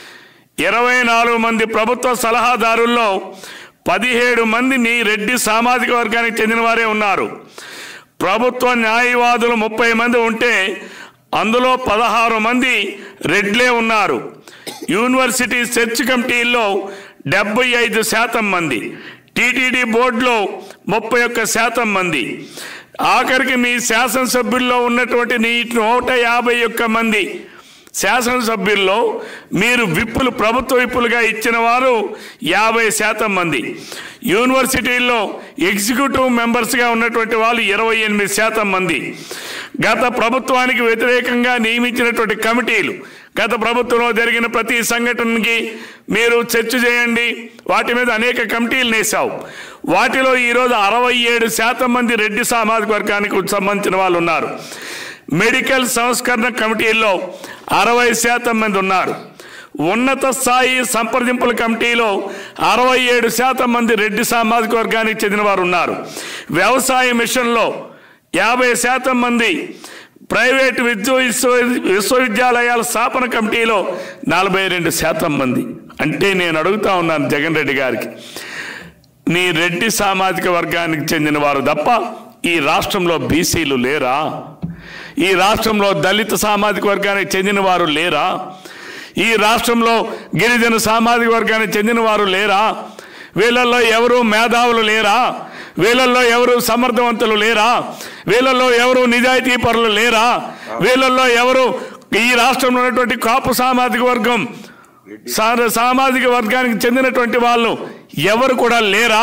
Speaker 5: ఇరవై నాలుగు మంది ప్రభుత్వ సలహాదారుల్లో పదిహేడు మంది నీ రెడ్డి సామాజిక వర్గానికి చెందిన వారే ఉన్నారు ప్రభుత్వ న్యాయవాదులు ముప్పై మంది ఉంటే అందులో పదహారు మంది రెడ్లే ఉన్నారు యూనివర్సిటీ సెర్చ్ కమిటీల్లో డెబ్బై ఐదు శాతం మంది టీటీడీ బోర్డులో ముప్పై ఒక్క శాతం మంది ఆఖరికి మీ శాసనసభ్యుల్లో ఉన్నటువంటి నీ నూట యాభై ఒక్క మంది శాసనసభ్యుల్లో మీరు విప్పులు ప్రభుత్వ విప్పులుగా ఇచ్చిన వారు యాభై శాతం మంది యూనివర్సిటీల్లో ఎగ్జిక్యూటివ్ మెంబర్స్గా ఉన్నటువంటి వాళ్ళు ఇరవై ఎనిమిది శాతం మంది గత ప్రభుత్వానికి వ్యతిరేకంగా నియమించినటువంటి కమిటీలు గత ప్రభుత్వంలో జరిగిన ప్రతి సంఘటనకి మీరు చర్చ చేయండి వాటి మీద అనేక కమిటీలు నేసావు వాటిలో ఈరోజు అరవై ఏడు శాతం మంది రెడ్డి సామాజిక వర్గానికి సంబంధించిన వాళ్ళు ఉన్నారు మెడికల్ సంస్కరణ కమిటీల్లో అరవై శాతం మంది ఉన్నారు ఉన్నత స్థాయి సంప్రదింపుల కమిటీలో అరవై ఏడు శాతం మంది రెడ్డి సామాజిక వర్గానికి చెందిన వారు ఉన్నారు వ్యవసాయ మిషన్లో యాభై శాతం మంది ప్రైవేటు విద్యు విశ్వ విశ్వవిద్యాలయాల స్థాపన కమిటీలో నలభై రెండు శాతం మంది అంటే నేను అడుగుతా ఉన్నాను జగన్ రెడ్డి గారికి నీ రెడ్డి సామాజిక వర్గానికి చెందిన వారు తప్ప ఈ రాష్ట్రంలో బీసీలు లేరా ఈ రాష్ట్రంలో దళిత సామాజిక వర్గానికి చెందిన వారు లేరా ఈ రాష్ట్రంలో గిరిజన సామాజిక వర్గానికి చెందిన వారు లేరా వీళ్ళల్లో ఎవరు మేధావులు లేరా వీళ్ళల్లో ఎవరు సమర్థవంతులు లేరా వీళ్ళల్లో ఎవరు నిజాయితీ పరులు లేరా వీళ్ళల్లో ఎవరు ఈ రాష్ట్రంలో ఉన్నటువంటి కాపు సామాజిక వర్గం సా- సామాజిక వర్గానికి చెందినటువంటి వాళ్ళు ఎవరు కూడా లేరా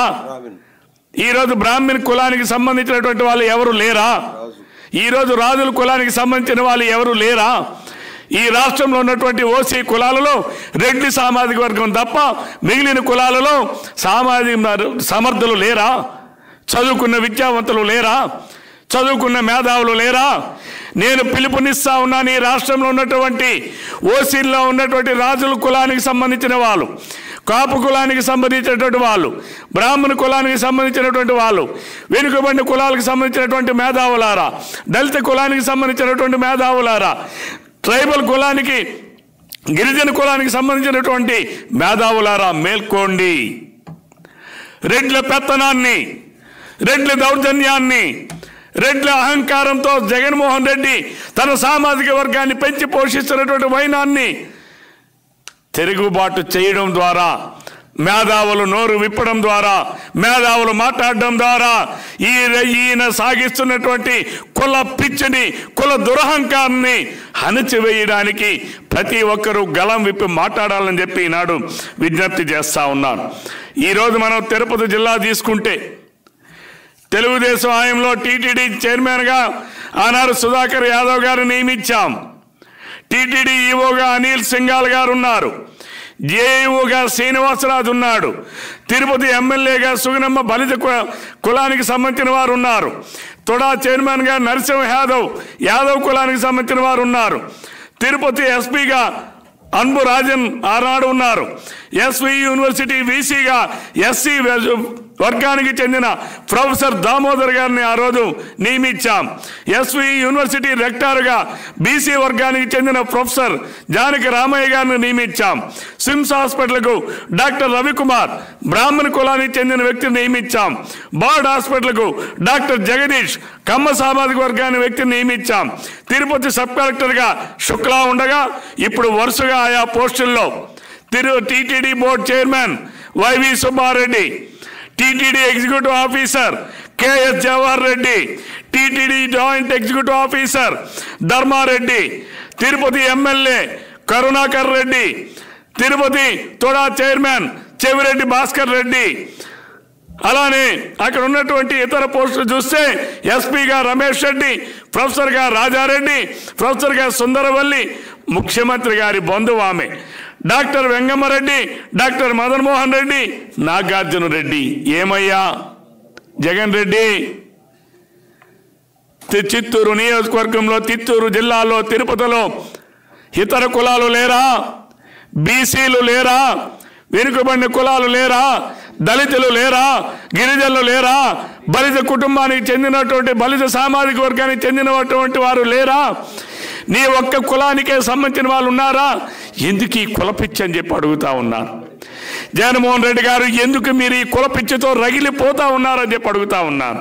Speaker 5: ఈరోజు బ్రాహ్మణ కులానికి సంబంధించినటువంటి వాళ్ళు ఎవరు లేరా ఈరోజు రాజుల కులానికి సంబంధించిన వాళ్ళు ఎవరు లేరా ఈ రాష్ట్రంలో ఉన్నటువంటి ఓసీ కులాలలో రెడ్డి సామాజిక వర్గం తప్ప మిగిలిన కులాలలో సామాజిక సమర్థులు లేరా చదువుకున్న విద్యావంతులు లేరా చదువుకున్న మేధావులు లేరా నేను పిలుపునిస్తా ఉన్నాను ఈ రాష్ట్రంలో ఉన్నటువంటి ఓసీల్లో ఉన్నటువంటి రాజుల కులానికి సంబంధించిన వాళ్ళు కాపు కులానికి సంబంధించినటువంటి వాళ్ళు బ్రాహ్మణ కులానికి సంబంధించినటువంటి వాళ్ళు వెనుకబడిన కులాలకు సంబంధించినటువంటి మేధావులారా దళిత కులానికి సంబంధించినటువంటి మేధావులారా ట్రైబల్ కులానికి గిరిజన కులానికి సంబంధించినటువంటి మేధావులారా మేల్కోండి రెడ్ల పెత్తనాన్ని రెడ్ల దౌర్జన్యాన్ని రెడ్ల అహంకారంతో జగన్మోహన్ రెడ్డి తన సామాజిక వర్గాన్ని పెంచి పోషిస్తున్నటువంటి వైనాన్ని తిరుగుబాటు చేయడం ద్వారా మేధావులు నోరు విప్పడం ద్వారా మేధావులు మాట్లాడడం ద్వారా ఈ ఈయన సాగిస్తున్నటువంటి కుల పిచ్చిని కుల దురహంకారాన్ని అణచివేయడానికి ప్రతి ఒక్కరూ గలం విప్పి మాట్లాడాలని చెప్పి ఈనాడు విజ్ఞప్తి చేస్తా ఉన్నాను ఈరోజు మనం తిరుపతి జిల్లా తీసుకుంటే తెలుగుదేశం హయాంలో టీటీడీ చైర్మన్గా ఆనాడు సుధాకర్ యాదవ్ గారు నియమించాం టీటీడీ ఈవోగా అనిల్ సింగాల్ గారు ఉన్నారు జేఈఓగా శ్రీనివాసరాజు ఉన్నాడు తిరుపతి ఎమ్మెల్యేగా సుగనమ్మ బలిత కు- కులానికి సంబంధించిన వారు ఉన్నారు తొడా చైర్మన్గా నరసింహ యాదవ్ యాదవ్ కులానికి సంబంధించిన వారు ఉన్నారు తిరుపతి ఎస్పీగా అన్బు రాజన్ ఆనాడు ఉన్నారు ఎస్వి యూనివర్సిటీ వీసీగా ఎస్సీ వర్గానికి చెందిన ప్రొఫెసర్ దామోదర్ గారిని ఆ రోజు నియమించాం ఎస్వి యూనివర్సిటీ రెక్టార్గా బీసీ వర్గానికి చెందిన ప్రొఫెసర్ జానకి రామయ్య గారిని నియమించాం సిమ్స్ హాస్పిటల్కు డాక్టర్ రవికుమార్ బ్రాహ్మణ కులానికి చెందిన వ్యక్తిని నియమించాం బర్డ్ హాస్పిటల్కు డాక్టర్ జగదీష్ కమ్మ సామాజిక వర్గాన్ని వ్యక్తిని నియమించాం తిరుపతి సబ్ కలెక్టర్గా శుక్లా ఉండగా ఇప్పుడు వరుసగా ఆయా పోస్టుల్లో తిరు TTD board chairman Y V Subbareddy TTD executive officer K S Jawahar Reddy TTD joint executive officer Dharmareddy Tirupati MLA Karunakar Reddy Tirupati TUDA chairman Chevireddy Bhaskar Reddy అలానే అక్కడ ఉన్నటువంటి ఇతర పోస్టులు చూస్తే ఎస్పీగా రమేష్ రెడ్డి ప్రొఫెసర్గా రాజారెడ్డి ప్రొఫెసర్గా సుందరవల్లి ముఖ్యమంత్రి గారి బంధువు ఆమె డాక్టర్ వెంగమ్మరెడ్డి డాక్టర్ మదన్మోహన్ రెడ్డి నాగార్జున రెడ్డి ఏమయ్యా జగన్ రెడ్డి తి- చిత్తూరు నియోజకవర్గంలో చిత్తూరు జిల్లాలో తిరుపతిలో ఇతర కులాలు లేరా బీసీలు లేరా వెనుకబడిన కులాలు లేరా దళితులు లేరా గిరిజనులు లేరా బలిత కుటుంబానికి చెందినటువంటి బలిత సామాజిక వర్గానికి చెందినటువంటి వారు లేరా నీ ఒక్క కులానికే సంబంధించిన వాళ్ళు ఉన్నారా ఎందుకు ఈ కులపిచ్చి అని చెప్పి అడుగుతా ఉన్నాను జగన్మోహన్ రెడ్డి గారు ఎందుకు మీరు ఈ కులపిచ్చితో రగిలిపోతా ఉన్నారని చెప్పి అడుగుతా ఉన్నాను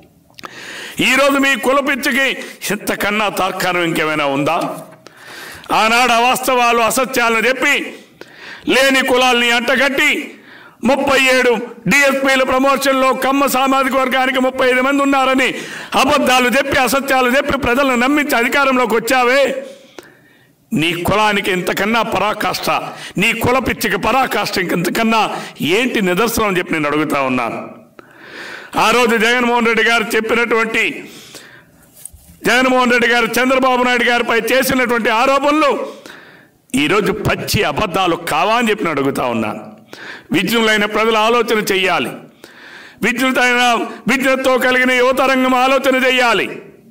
Speaker 5: ఈరోజు మీ కులపిచ్చికి ఇంతకన్నా తార్కారం ఇంకేమైనా ఉందా ఆనాడు అవాస్తవాలు అసత్యాలను చెప్పి లేని కులాల్ని అంటగట్టి ముప్పై ఏడు డిఎస్పీల ప్రమోషన్లో కమ్మ సామాజిక వర్గానికి ముప్పై ఐదు మంది ఉన్నారని అబద్ధాలు చెప్పి అసత్యాలు చెప్పి ప్రజలను నమ్మించి అధికారంలోకి వచ్చావే నీ కులానికి ఇంతకన్నా పరాకాష్ట నీ కుల పిచ్చికి పరాకాష్ట ఇంతకన్నా ఏంటి నిదర్శనం అని చెప్పి నేను అడుగుతా ఉన్నాను ఆ రోజు జగన్మోహన్ రెడ్డి గారు చెప్పినటువంటి జగన్మోహన్ రెడ్డి గారు చంద్రబాబు నాయుడు గారిపై చేసినటువంటి ఆరోపణలు ఈరోజు పచ్చి అబద్ధాలు కావా అని చెప్పి నేను అడుగుతా ఉన్నాను విజ్ఞులైన ప్రజలు ఆలోచన చెయ్యాలి విజ్ఞులైన విజ్ఞతతో కలిగిన యువతరంగం ఆలోచన చెయ్యాలి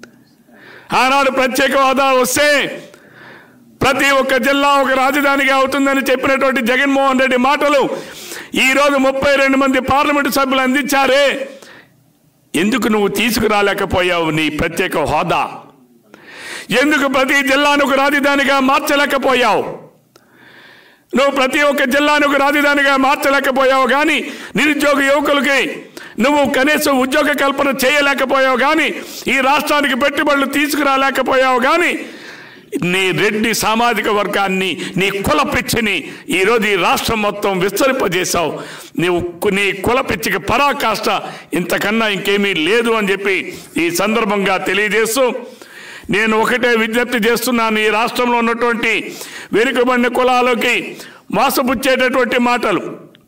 Speaker 5: ఆనాడు ప్రత్యేక హోదా వస్తే ప్రతి ఒక్క జిల్లా ఒక రాజధానిగా అవుతుందని చెప్పినటువంటి జగన్మోహన్ రెడ్డి మాటలు ఈరోజు ముప్పై రెండు మంది పార్లమెంటు సభ్యులు అందించారే ఎందుకు నువ్వు తీసుకురాలేకపోయావు నీ ప్రత్యేక హోదా ఎందుకు ప్రతి జిల్లాను ఒక రాజధానిగా మార్చలేకపోయావు నువ్వు ప్రతి ఒక్క జిల్లాను ఒక రాజధానిగా మార్చలేకపోయావు కానీ నిరుద్యోగ యువకులకి నువ్వు కనీసం ఉద్యోగ కల్పన చేయలేకపోయావు కానీ ఈ రాష్ట్రానికి పెట్టుబడులు తీసుకురాలేకపోయావు కానీ నీ రెడ్డి సామాజిక వర్గాన్ని నీ కుల పిచ్చిని ఈరోజు ఈ రాష్ట్రం మొత్తం విస్తరింపజేశావు నీవు కు- నీ కుల పిచ్చికి పరాకాష్ట ఇంతకన్నా ఇంకేమీ లేదు అని చెప్పి ఈ సందర్భంగా తెలియజేస్తూ నేను ఒకటే విజ్ఞప్తి చేస్తున్నాను ఈ రాష్ట్రంలో ఉన్నటువంటి వెనుకబడిన కులాలకి మోసపుచ్చేటటువంటి మాటలు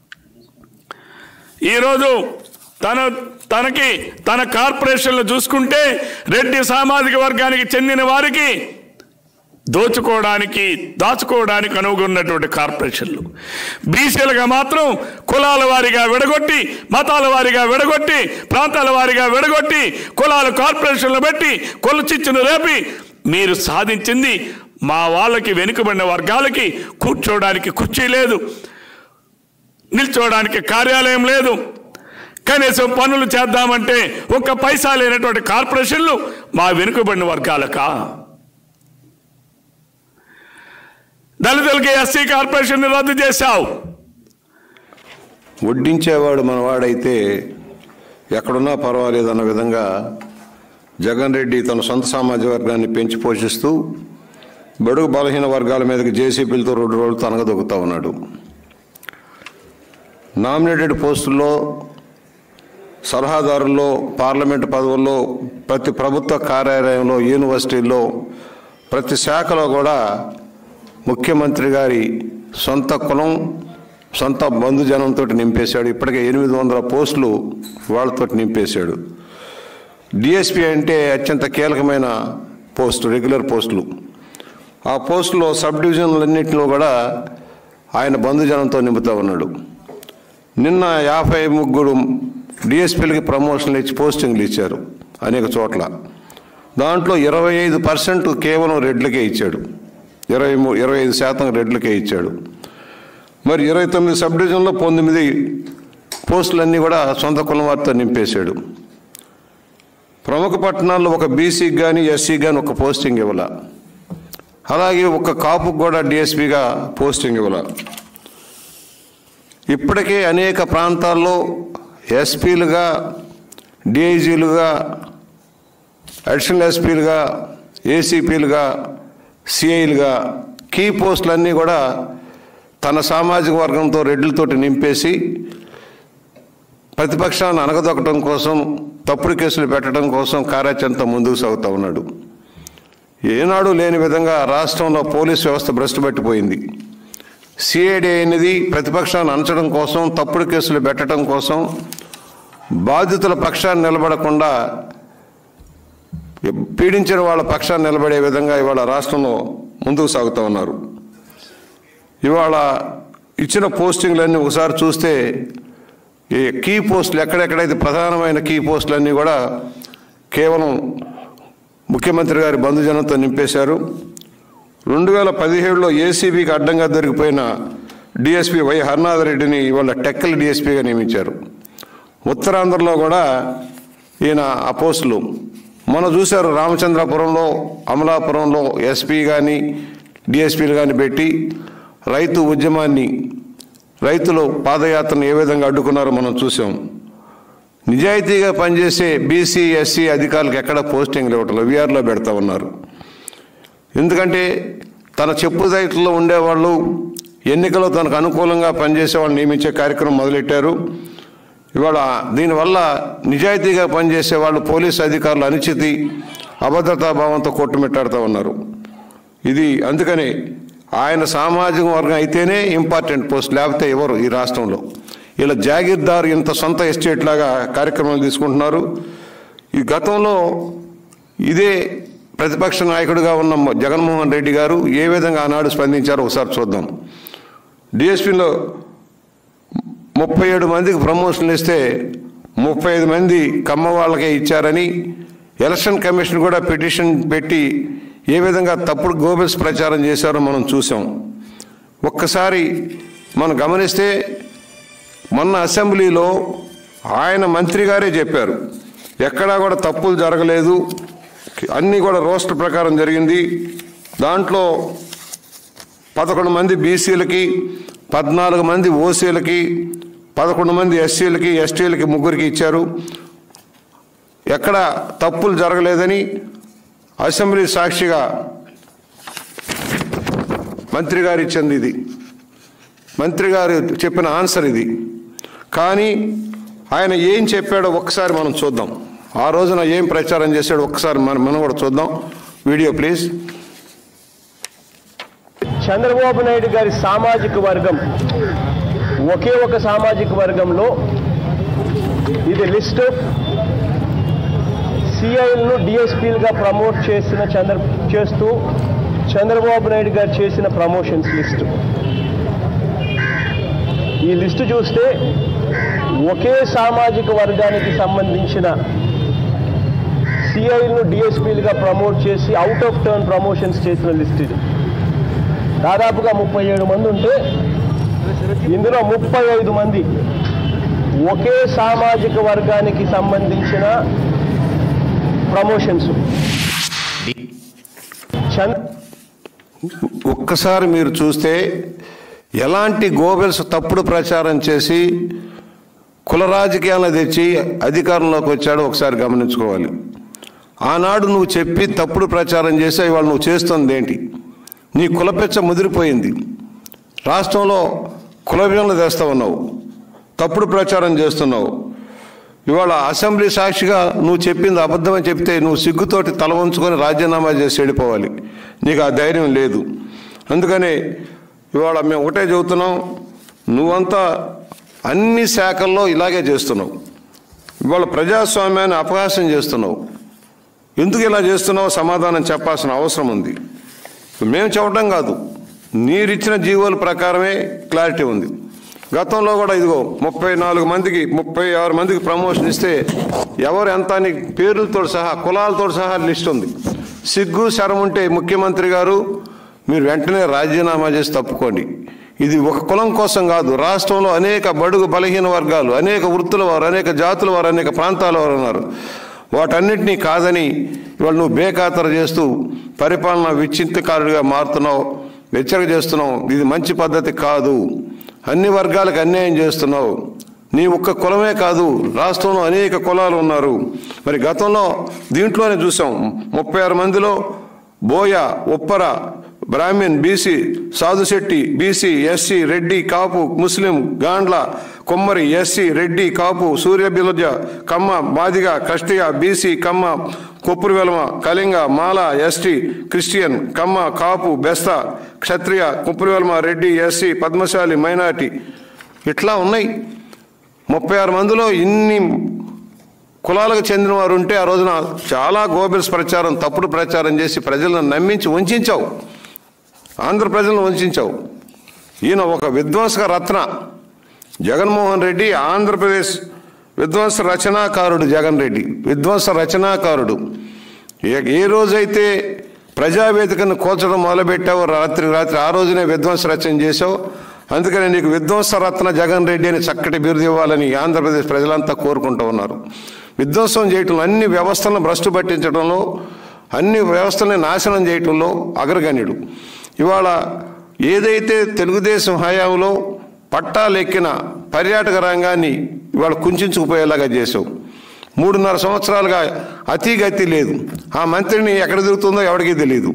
Speaker 5: ఈరోజు తన తనకి తన కార్పొరేషన్లు చూసుకుంటే రెడ్డి సామాజిక వర్గానికి చెందిన వారికి దోచుకోవడానికి దాచుకోవడానికి అనుగున్నటువంటి కార్పొరేషన్లు బీసీలుగా మాత్రం కులాల వారిగా విడగొట్టి మతాల వారిగా విడగొట్టి ప్రాంతాల వారిగా విడగొట్టి కులాల కార్పొరేషన్లు పెట్టి కొలచిచ్చును రేపి మీరు సాధించింది మా వాళ్ళకి వెనుకబడిన వర్గాలకి కూర్చోవడానికి కుర్చీ లేదు నిల్చోవడానికి కార్యాలయం లేదు కనీసం పనులు చేద్దామంటే ఒక్క పైసా లేనటువంటి కార్పొరేషన్లు మా వెనుకబడిన వర్గాలకా దళితులకి ఎస్సీ కార్పొరేషన్ రద్దు చేశావు
Speaker 1: వడ్డించేవాడు మనవాడైతే ఎక్కడున్నా పర్వాలేదన్న విధంగా జగన్ రెడ్డి తన సొంత సామాజిక వర్గాన్ని పెంచి పోషిస్తూ బడుగు బలహీన వర్గాల మీదకి జేసీబీలతో రెండు రోజులు తనగదొక్కుతా ఉన్నాడు నామినేటెడ్ పోస్టుల్లో సలహాదారుల్లో పార్లమెంటు పదవుల్లో ప్రతి ప్రభుత్వ కార్యాలయంలో యూనివర్సిటీల్లో ప్రతి శాఖలో కూడా ముఖ్యమంత్రి గారి సొంత కులం సొంత బంధుజనంతో నింపేశాడు ఇప్పటికే ఎనిమిది వందల పోస్టులు వాళ్ళతో నింపేశాడు డిఎస్పి అంటే అత్యంత కీలకమైన పోస్టు రెగ్యులర్ పోస్టులు ఆ పోస్టులో సబ్ డివిజన్లన్నింటిలో కూడా ఆయన బంధుజనంతో నింపుతూ ఉన్నాడు నిన్న యాభై ముగ్గురు డిఎస్పీలకి ప్రమోషన్లు ఇచ్చి పోస్టింగ్లు ఇచ్చారు అనేక చోట్ల దాంట్లో ఇరవై ఐదు పర్సెంట్ కేవలం రెడ్లకే ఇచ్చాడు ఇరవై మూ ఇరవై ఐదు శాతం రెడ్లకే ఇచ్చాడు మరి ఇరవై తొమ్మిది సబ్ డివిజన్లో పంతొమ్మిది పోస్టులన్నీ కూడా సొంత కులం వారితో నింపేశాడు ప్రముఖ పట్టణాల్లో ఒక బీసీకి కానీ ఎస్సీకి కానీ ఒక పోస్టింగ్ ఇవ్వాల అలాగే ఒక కాపుకు కూడా డిఎస్పీగా పోస్టింగ్ ఇవ్వాల ఇప్పటికే అనేక ప్రాంతాల్లో ఎస్పీలుగా డిఐజీలుగా అడిషనల్ ఎస్పీలుగా ఏసీపీలుగా సిఐలుగా కీ పోస్టులన్నీ కూడా తన సామాజిక వర్గంతో రెడ్లతోటి నింపేసి ప్రతిపక్షాన్ని అనగదొక్కడం కోసం తప్పుడు కేసులు పెట్టడం కోసం కార్యాచరణతో ముందుకు సాగుతూ ఉన్నాడు ఏనాడు లేని విధంగా రాష్ట్రంలో పోలీస్ వ్యవస్థ భ్రష్టు పట్టిపోయింది సిఐడి అనేది ప్రతిపక్షాన్ని అంచడం కోసం తప్పుడు కేసులు పెట్టడం కోసం బాధితుల పక్షాన్ని నిలబడకుండా పీడించిన వాళ్ళ పక్షాన్ని నిలబడే విధంగా ఇవాళ రాష్ట్రంలో ముందుకు సాగుతూ ఉన్నారు ఇవాళ ఇచ్చిన పోస్టింగ్లన్నీ ఒకసారి చూస్తే ఈ కీ పోస్టులు ఎక్కడెక్కడైతే ప్రధానమైన కీ పోస్టులన్నీ కూడా కేవలం ముఖ్యమంత్రి గారి బంధుజనంతో నింపేశారు రెండు వేల పదిహేడులో ఏసీబీకి అడ్డంగా దొరికిపోయిన డిఎస్పీ వై హర్నాథ్ రెడ్డిని ఇవాళ టెక్కల్ డిఎస్పీగా నియమించారు ఉత్తరాంధ్రలో కూడా ఈయన ఆ పోస్టులు మొన్న చూశారు రామచంద్రపురంలో అమలాపురంలో ఎస్పీ కానీ డిఎస్పీలు కానీ పెట్టి రైతు ఉద్యమాన్ని రైతులు పాదయాత్రను ఏ విధంగా అడ్డుకున్నారో మనం చూసాం నిజాయితీగా పనిచేసే బీసీ ఎస్సీ అధికారులకు ఎక్కడ పోస్టింగ్లు ఇవ్వటం విఆర్లో పెడతా ఉన్నారు ఎందుకంటే తన చెప్పు దైట్లో ఉండేవాళ్ళు ఎన్నికల్లో తనకు అనుకూలంగా పనిచేసే వాళ్ళు నియమించే కార్యక్రమం మొదలెట్టారు ఇవాళ దీనివల్ల నిజాయితీగా పనిచేసే వాళ్ళు పోలీసు అధికారులు అనిచితి అభద్రతా భావంతో కొట్టుమిట్టాడుతూ ఉన్నారు ఇది అందుకని ఆయన సామాజిక వర్గం అయితేనే ఇంపార్టెంట్ పోస్ట్ లేకపోతే ఎవరు ఈ రాష్ట్రంలో ఇలా జాగీర్దార్ ఇంత సొంత ఎస్టేట్ లాగా కార్యక్రమాలు తీసుకుంటున్నారు ఈ గతంలో ఇదే ప్రతిపక్ష నాయకుడిగా ఉన్న జగన్మోహన్ రెడ్డి గారు ఏ విధంగా ఆనాడు స్పందించారో ఒకసారి చూద్దాం డిఎస్పీలో ముప్పై ఏడు మందికి ప్రమోషన్లు ఇస్తే ముప్పై ఐదు మంది కమ్మ వాళ్ళకే ఇచ్చారని ఎలక్షన్ కమిషన్ కూడా పిటిషన్ పెట్టి ఏ విధంగా తప్పుడు గోబెల్స్ ప్రచారం చేశారో మనం చూసాం ఒక్కసారి మనం గమనిస్తే మొన్న అసెంబ్లీలో ఆయన మంత్రి గారే చెప్పారు ఎక్కడా కూడా తప్పులు జరగలేదు అన్నీ కూడా రోస్టర్ ప్రకారం జరిగింది దాంట్లో పదకొండు మంది బీసీలకి పద్నాలుగు మంది ఓసీలకి పదకొండు మంది ఎస్సీలకి ఎస్టీలకి ముగ్గురికి ఇచ్చారు ఎక్కడ తప్పులు జరగలేదని అసెంబ్లీ సాక్షిగా మంత్రి గారు ఇచ్చింది ఇది మంత్రి గారు చెప్పిన ఆన్సర్ ఇది కానీ ఆయన ఏం చెప్పాడో ఒక్కసారి మనం చూద్దాం ఆ రోజున ఏం ప్రచారం చేశాడో ఒక్కసారి మనం మనం కూడా చూద్దాం వీడియో ప్లీజ్
Speaker 2: చంద్రబాబు నాయుడు గారి సామాజిక వర్గం ఒకే ఒక సామాజిక వర్గంలో ఇది లిస్ట్ ఆఫ్ సిఐలను డిఎస్పీలుగా ప్రమోట్ చేసిన చంద్ర చేస్తూ చంద్రబాబు నాయుడు గారు చేసిన ప్రమోషన్స్ లిస్టు ఈ లిస్టు చూస్తే ఒకే సామాజిక వర్గానికి సంబంధించిన సిఐలను డిఎస్పీలుగా ప్రమోట్ చేసి అవుట్ ఆఫ్ టర్న్ ప్రమోషన్స్ చేసిన లిస్ట్ ఇది దాదాపుగా ముప్పై ఏడు మంది ఉంటే ఇందులో ముప్పై ఐదు మంది ఒకే సామాజిక వర్గానికి సంబంధించిన ప్రమోషన్స్ చంద్ర
Speaker 1: ఒక్కసారి మీరు చూస్తే ఎలాంటి గోబెల్స్ తప్పుడు ప్రచారం చేసి కుల రాజకీయాలను తెచ్చి అధికారంలోకి వచ్చాడో ఒకసారి గమనించుకోవాలి ఆనాడు నువ్వు చెప్పి తప్పుడు ప్రచారం చేసి ఇవాళ నువ్వు చేస్తుంది ఏంటి నీ కులపెచ్చ ముదిరిపోయింది రాష్ట్రంలో కుల విభజనలు తెస్తా ఉన్నావు తప్పుడు ప్రచారం చేస్తున్నావు ఇవాళ అసెంబ్లీ సాక్షిగా నువ్వు చెప్పింది అబద్ధమని చెప్తే నువ్వు సిగ్గుతోటి తల ఉంచుకొని రాజీనామా చేసి వెళ్ళిపోవాలి నీకు ఆ ధైర్యం లేదు అందుకని ఇవాళ మేము ఒకటే చెబుతున్నాం నువ్వంతా అన్ని శాఖల్లో ఇలాగే చేస్తున్నావు ఇవాళ ప్రజాస్వామ్యాన్ని అపహాస్యం చేస్తున్నావు ఎందుకు ఇలా చేస్తున్నావో సమాధానం చెప్పాల్సిన అవసరం ఉంది మేము చెప్పడం కాదు నీరిచ్చిన జీవోల ప్రకారమే క్లారిటీ ఉంది గతంలో కూడా ఇదిగో ముప్పై నాలుగు మందికి ముప్పై ఆరు మందికి ప్రమోషన్ ఇస్తే ఎవరు ఎంత అని పేర్లతో సహా కులాలతో సహా లిస్ట్ ఉంది సిగ్గు శరం ఉంటే ముఖ్యమంత్రి గారు మీరు వెంటనే రాజీనామా చేసి తప్పుకోండి ఇది ఒక కులం కోసం కాదు రాష్ట్రంలో అనేక బడుగు బలహీన వర్గాలు అనేక వృత్తుల వారు అనేక జాతుల వారు అనేక ప్రాంతాల వారు ఉన్నారు వాటన్నిటినీ కాదని ఇవాళ నువ్వు బేఖాతరు చేస్తూ పరిపాలన విచ్ఛిన్నకారుడిగా మారుతున్నావు హెచ్చరిక చేస్తున్నావు ఇది మంచి పద్ధతి కాదు అన్ని వర్గాలకు అన్యాయం చేస్తున్నావు నీ ఒక్క కులమే కాదు రాష్ట్రంలో అనేక కులాలు ఉన్నారు మరి గతంలో దీంట్లోనే చూసాం ముప్పై ఆరు మందిలో బోయ Uppara Brahmin BC సాధుశెట్టి BC SC Reddy కాపు ముస్లిం గాండ్ల కొమ్మరి ఎస్సీ రెడ్డి కాపు సూర్యబిలజ కమ్మ మాదిగ కష్టియ బీసీ కమ్మ కొప్పురు వెలమ కళింగ మాల ఎస్టీ క్రిస్టియన్ కమ్మ కాపు బెస్త క్షత్రియ కొప్పురు వెలమ రెడ్డి ఎస్సీ పద్మశాలి మైనార్టీ ఇట్లా ఉన్నాయి ముప్పై ఆరు మందిలో ఇన్ని కులాలకు చెందిన వారు ఉంటే ఆ రోజున చాలా గోబెల్స్ ప్రచారం తప్పుడు ప్రచారం చేసి ప్రజలను నమ్మించి వంచావు ఆంధ్ర ప్రజలను వంచావు ఈయన ఒక విధ్వంసక రత్న జగన్మోహన్ రెడ్డి ఆంధ్రప్రదేశ్ విధ్వంస రచనాకారుడు జగన్ రెడ్డి విధ్వంస రచనాకారుడు ఏ ఏ రోజైతే ప్రజావేదికను కోల్చడం మొదలుపెట్టావో రాత్రి రాత్రి ఆ రోజునే విధ్వంస రచన చేసావు అందుకని నీకు విధ్వంస రత్న జగన్ రెడ్డి అని చక్కటి బిరుదు ఇవ్వాలని ఆంధ్రప్రదేశ్ ప్రజలంతా కోరుకుంటూ ఉన్నారు విధ్వంసం చేయటంలో అన్ని వ్యవస్థలను భ్రష్టు పట్టించడంలో అన్ని వ్యవస్థల్ని నాశనం చేయటంలో అగ్రగణ్యుడు ఇవాళ ఏదైతే తెలుగుదేశం హయాంలో పట్టాలెక్కిన పర్యాటక రంగాన్ని ఇవాళ కుంచుకుపోయేలాగా చేసావు మూడున్నర సంవత్సరాలుగా అతి గతి లేదు ఆ మంత్రిని ఎక్కడ తిరుగుతుందో ఎవరికీ తెలియదు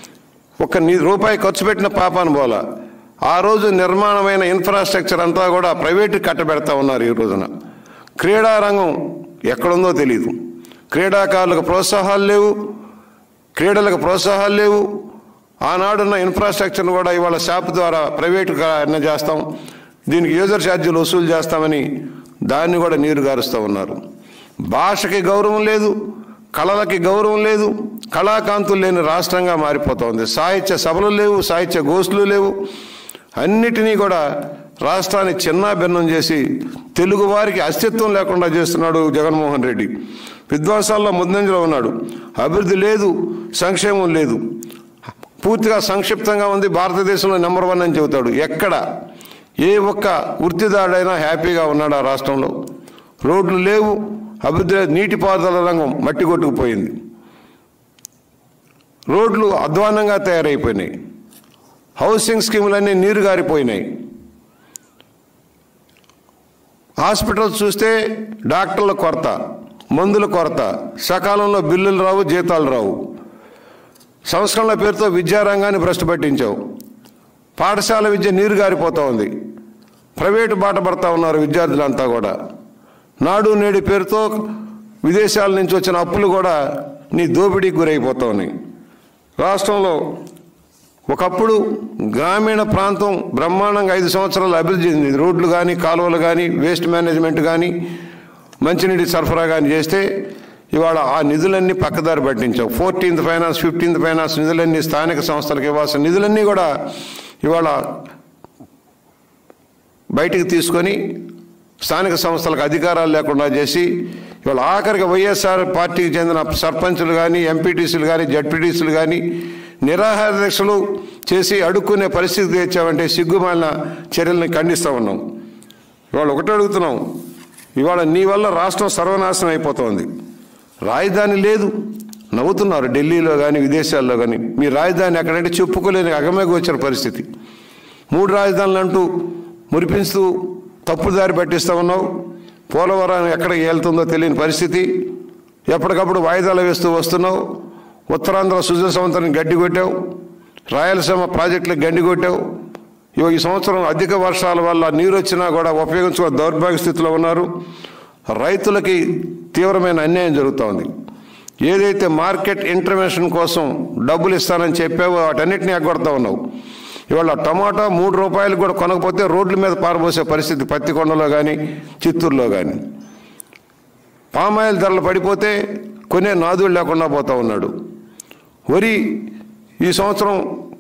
Speaker 1: ఒక నీ రూపాయి ఖర్చు పెట్టిన పాపాను పోలా ఆ రోజు నిర్మాణమైన ఇన్ఫ్రాస్ట్రక్చర్ అంతా కూడా ప్రైవేటు కట్టబెడతా ఉన్నారు ఈ రోజున క్రీడా రంగం ఎక్కడుందో తెలియదు క్రీడాకారులకు ప్రోత్సాహాలు లేవు క్రీడలకు ప్రోత్సాహాలు లేవు ఆనాడున్న ఇన్ఫ్రాస్ట్రక్చర్ను కూడా ఇవాళ షాప్ ద్వారా ప్రైవేటుగా అన్న చేస్తాం దీనికి యూజర్ ఛార్జీలు వసూలు చేస్తామని దాన్ని కూడా నీరు గారుస్తూ ఉన్నారు భాషకి గౌరవం లేదు కళలకి గౌరవం లేదు కళాకాంతులు లేని రాష్ట్రంగా మారిపోతోంది సాహిత్య సభలు లేవు సాహిత్య గోష్ఠులు లేవు అన్నిటినీ కూడా రాష్ట్రాన్ని చిన్నా భిన్నం చేసి తెలుగు వారికి అస్తిత్వం లేకుండా చేస్తున్నాడు జగన్మోహన్ రెడ్డి విద్వాసాల్లో ముందంజలో ఉన్నాడు అభివృద్ధి లేదు సంక్షేమం లేదు పూర్తిగా సంక్షిప్తంగా ఉంది భారతదేశంలో నెంబర్ వన్ అని చెబుతాడు ఎక్కడ ఏ ఒక్క వృత్తిదారుడైనా హ్యాపీగా ఉన్నాడు ఆ రాష్ట్రంలో రోడ్లు లేవు అభివృద్ధి లేదు నీటిపారుదల రంగం మట్టి కొట్టుకుపోయింది రోడ్లు అధ్వానంగా తయారైపోయినాయి హౌసింగ్ స్కీములన్నీ నీరు గారిపోయినాయి హాస్పిటల్స్ చూస్తే డాక్టర్ల కొరత మందుల కొరత సకాలంలో బిల్లులు రావు జీతాలు రావు సంస్కరణల పేరుతో విద్యారంగాన్ని భ్రష్టు పట్టించావు పాఠశాల విద్య నీరు గారిపోతా ఉంది ప్రైవేటు బాట పడతా ఉన్నారు విద్యార్థులంతా కూడా నాడు నేడు పేరుతో విదేశాల నుంచి వచ్చిన అప్పులు కూడా నీ దోపిడీకి గురైపోతా ఉన్నాయి రాష్ట్రంలో ఒకప్పుడు గ్రామీణ ప్రాంతం బ్రహ్మాండంగా ఐదు సంవత్సరాలు అభివృద్ధి చెందింది రోడ్లు కానీ కాలువలు కానీ వేస్ట్ మేనేజ్మెంట్ కానీ మంచినీటి సరఫరా కానీ చేస్తే ఇవాళ ఆ నిధులన్నీ పక్కదారి పట్టించావు ఫోర్టీన్త్ ఫైనాన్స్ ఫిఫ్టీన్త్ ఫైనాన్స్ నిధులన్నీ స్థానిక సంస్థలకు ఇవ్వాల్సిన నిధులన్నీ కూడా ఇవాళ బయటికి తీసుకొని స్థానిక సంస్థలకు అధికారాలు లేకుండా చేసి ఇవాళ ఆఖరికి వైఎస్ఆర్ పార్టీకి చెందిన సర్పంచులు కానీ ఎంపీటీసీలు కానీ జడ్పీటీసీలు కానీ నిరాహార దీక్షలు చేసి అడుక్కునే పరిస్థితి తెచ్చామంటే సిగ్గుమాలిన చర్యల్ని ఖండిస్తూ ఉన్నాం ఇవాళ ఒకటే అడుగుతున్నాం ఇవాళ నీ వల్ల రాష్ట్రం సర్వనాశనం అయిపోతోంది రాజధాని లేదు నవ్వుతున్నారు ఢిల్లీలో కానీ విదేశాల్లో కానీ మీ రాజధాని ఎక్కడంటే చెప్పుకోలేని అగమేకి వచ్చిన పరిస్థితి మూడు రాజధానులు అంటూ మురిపిస్తూ తప్పుడు దారి పట్టిస్తూ ఉన్నావు పోలవరం ఎక్కడికి వెళ్తుందో తెలియని పరిస్థితి ఎప్పటికప్పుడు వాయిదాలు వేస్తూ వస్తున్నావు ఉత్తరాంధ్ర సుజల సంవత్సరం గడ్డి కొట్టావు రాయలసీమ ప్రాజెక్టులకు గండి కొట్టావు ఇగో ఈ సంవత్సరం అధిక వర్షాల వల్ల నీరు వచ్చినా కూడా ఉపయోగించుకో దౌర్భాగ్య స్థితిలో ఉన్నారు రైతులకి తీవ్రమైన అన్యాయం జరుగుతూ ఉంది ఏదైతే మార్కెట్ ఇంటర్వెన్షన్ కోసం డబ్బులు ఇస్తానని చెప్పావో వాటన్నిటిని ఎగ్గొడతా ఉన్నావు ఇవాళ టమాటా మూడు రూపాయలు కూడా కొనకపోతే రోడ్ల మీద పారబోసే పరిస్థితి పత్తికొండలో కానీ చిత్తూరులో కానీ పామాయిల్ ధరలు పడిపోతే కొనే నాదుడు లేకుండా పోతా ఉన్నాడు వరి ఈ సంవత్సరం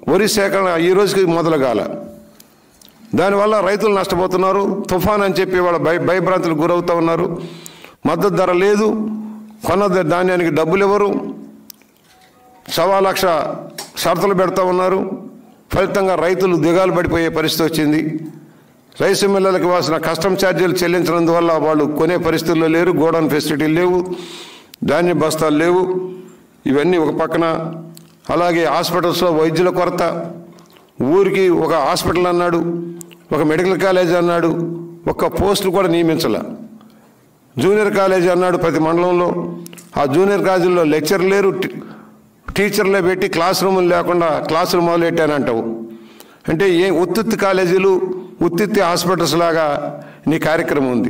Speaker 1: వరి సేకరణ ఈ రోజుకి మొదలు కాల దానివల్ల రైతులు నష్టపోతున్నారు తుఫాన్ అని చెప్పి వాళ్ళ భయ భయభ్రాంతులకు గురవుతూ ఉన్నారు మద్దతు ధర లేదు కొన్న ద- ధాన్యానికి డబ్బులు ఇవ్వరు సవా లక్ష షరతులు పెడతా ఉన్నారు ఫలితంగా రైతులు దిగాలు పడిపోయే పరిస్థితి వచ్చింది రైసు మిల్లలకు ఇవ్వాల్సిన కస్టమ్ ఛార్జీలు చెల్లించినందువల్ల వాళ్ళు కొనే పరిస్థితుల్లో లేరు గోడౌన్ ఫెసిలిటీలు లేవు ధాన్య బస్తాలు లేవు ఇవన్నీ ఒక పక్కన అలాగే హాస్పిటల్స్లో వైద్యుల కొరత ఊరికి ఒక హాస్పిటల్ అన్నాడు ఒక మెడికల్ కాలేజ్ అన్నాడు ఒక్క పోస్టులు కూడా నియమించాల జూనియర్ కాలేజ్ అన్నాడు ప్రతి మండలంలో ఆ జూనియర్ కాలేజీలో లెక్చర్ లేరు టీ- టీచర్లే పెట్టి క్లాస్ రూములు లేకుండా క్లాస్ రూమ్ మొదలెట్టానంటావు అంటే ఏ ఉత్తిత్తి కాలేజీలు ఉత్తిత్తి హాస్పిటల్స్ లాగా నీ కార్యక్రమం ఉంది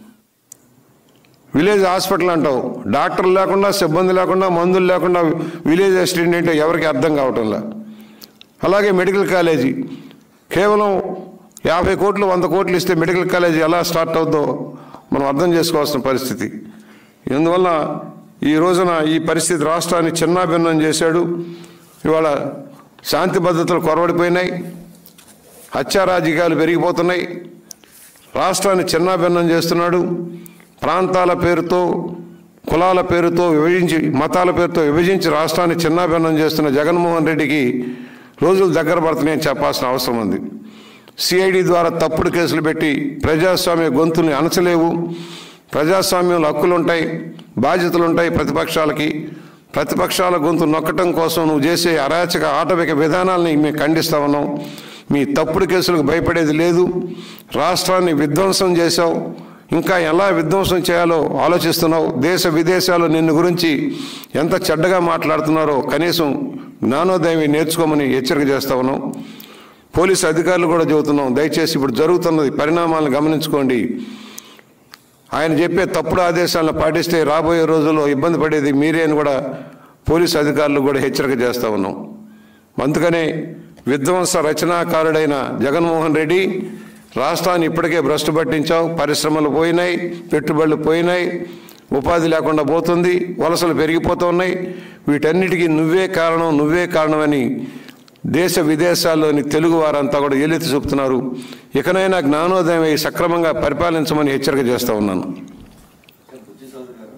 Speaker 1: విలేజ్ హాస్పిటల్ అంటావు డాక్టర్లు లేకుండా సిబ్బంది లేకుండా మందులు లేకుండా విలేజ్ అసిస్టెంట్ ఏంటో ఎవరికి అర్థం కావటంలా అలాగే మెడికల్ కాలేజీ కేవలం యాభై కోట్లు వంద కోట్లు ఇస్తే మెడికల్ కాలేజీ ఎలా స్టార్ట్ అవుద్దో మనం అర్థం చేసుకోవాల్సిన పరిస్థితి ఇందువల్ల ఈ రోజున ఈ పరిస్థితి రాష్ట్రాన్ని చిన్నాభిన్నం చేశాడు ఇవాళ శాంతి భద్రతలు కొరవడిపోయినాయి హత్యారాజకీయాలు పెరిగిపోతున్నాయి రాష్ట్రాన్ని చిన్నాభిన్నం చేస్తున్నాడు ప్రాంతాల పేరుతో కులాల పేరుతో విభజించి మతాల పేరుతో విభజించి రాష్ట్రాన్ని చిన్నాభిన్నం చేస్తున్న జగన్మోహన్ రెడ్డికి రోజులు దగ్గర పడుతున్నాయని చెప్పాల్సిన అవసరం ఉంది సిఐడి ద్వారా తప్పుడు కేసులు పెట్టి ప్రజాస్వామ్య గొంతుల్ని అణచలేవు ప్రజాస్వామ్యంలో హక్కులు ఉంటాయి బాధ్యతలు ఉంటాయి ప్రతిపక్షాలకి ప్రతిపక్షాల గొంతు నొక్కటం కోసం నువ్వు చేసే అరాచక ఆటవిక విధానాలని మేము ఖండిస్తా ఉన్నాం మీ తప్పుడు కేసులకు భయపడేది లేదు రాష్ట్రాన్ని విధ్వంసం చేశావు ఇంకా ఎలా విధ్వంసం చేయాలో ఆలోచిస్తున్నావు దేశ విదేశాలు నిన్ను గురించి ఎంత చెడ్డగా మాట్లాడుతున్నారో కనీసం జ్ఞానోదయం నేర్చుకోమని హెచ్చరిక చేస్తా ఉన్నాం పోలీసు అధికారులు కూడా చెబుతున్నాం దయచేసి ఇప్పుడు జరుగుతున్నది పరిణామాలను గమనించుకోండి ఆయన చెప్పే తప్పుడు ఆదేశాలను పాటిస్తే రాబోయే రోజుల్లో ఇబ్బంది పడేది మీరే అని కూడా పోలీసు అధికారులు కూడా హెచ్చరిక చేస్తా ఉన్నాం అందుకనే విధ్వంస రచనాకారుడైన జగన్మోహన్ రెడ్డి రాష్ట్రాన్ని ఇప్పటికే భ్రష్టు పట్టించావు పరిశ్రమలు పోయినాయి పెట్టుబడులు పోయినాయి ఉపాధి లేకుండా పోతుంది వలసలు పెరిగిపోతున్నాయి వీటన్నిటికీ నువ్వే కారణం నువ్వే కారణమని దేశ విదేశాల్లోని తెలుగు వారంతా కూడా ఏలెత్తి చూపుతున్నారు ఇకనైనా జ్ఞానోదయం అయి సక్రమంగా పరిపాలించమని హెచ్చరిక చేస్తా ఉన్నాను
Speaker 3: సార్ బుజ్జి చౌదరి గారు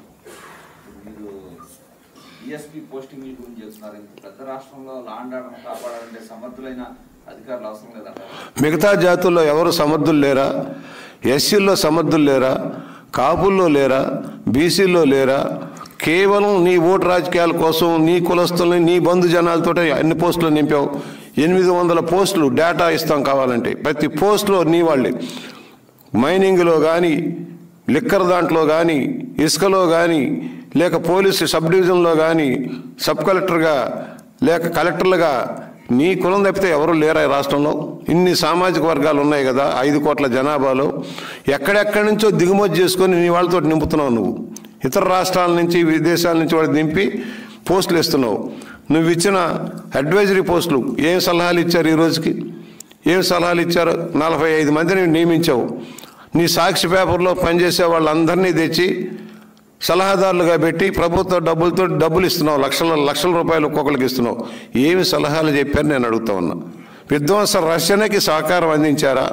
Speaker 3: మీరు డిఎస్పీ పోస్టింగ్ గురించి చెప్తున్నారు ఇంత పెద్ద రాష్ట్రంలో లాండ్ ఆర్డర్ కాపాడాలంటే సమర్థులైన అధికారులు అవసరం లేదంటారు
Speaker 1: మిగతా జాతుల్లో ఎవరు సమర్థులు లేరా ఎస్సీల్లో సమర్థులు లేరా కాపుల్లో లేరా బీసీల్లో లేరా కేవలం నీ ఓటు రాజకీయాల కోసం నీ కులస్తుల్ని నీ బంధు జనాలతో అన్ని పోస్టులు నింపావు ఎనిమిది వందల పోస్టులు డేటా ఇస్తాం కావాలంటే ప్రతి పోస్టులో నీ వాళ్ళే మైనింగ్లో కానీ లిక్కర్ దాంట్లో కానీ ఇసుకలో కానీ లేక పోలీసు సబ్ డివిజన్లో కానీ సబ్ కలెక్టర్గా లేక కలెక్టర్లుగా నీ కులం తప్పితే ఎవరు లేరా ఈ రాష్ట్రంలో ఇన్ని సామాజిక వర్గాలు ఉన్నాయి కదా ఐదు కోట్ల జనాభాలో ఎక్కడెక్కడి నుంచో దిగుమతి చేసుకొని నీ వాళ్ళతో నింపుతున్నావు నువ్వు ఇతర రాష్ట్రాల నుంచి విదేశాల నుంచి వాడు దింపి పోస్టులు ఇస్తున్నావు నువ్వు ఇచ్చిన అడ్వైజరీ పోస్టులు ఏం సలహాలు ఇచ్చారు ఈ రోజుకి ఏం సలహాలు ఇచ్చారు నలభై ఐదు మందిని నియమించావు నీ సాక్షి పేపర్లో పనిచేసే వాళ్ళందరినీ తెచ్చి సలహాదారులుగా పెట్టి ప్రభుత్వ డబ్బులతో డబ్బులు ఇస్తున్నావు లక్షల లక్షల రూపాయలు ఒక్కొక్కరికి ఇస్తున్నావు ఏమి సలహాలు చెప్పారు నేను అడుగుతా ఉన్నా విధ్వంస రచనకి సహకారం అందించారా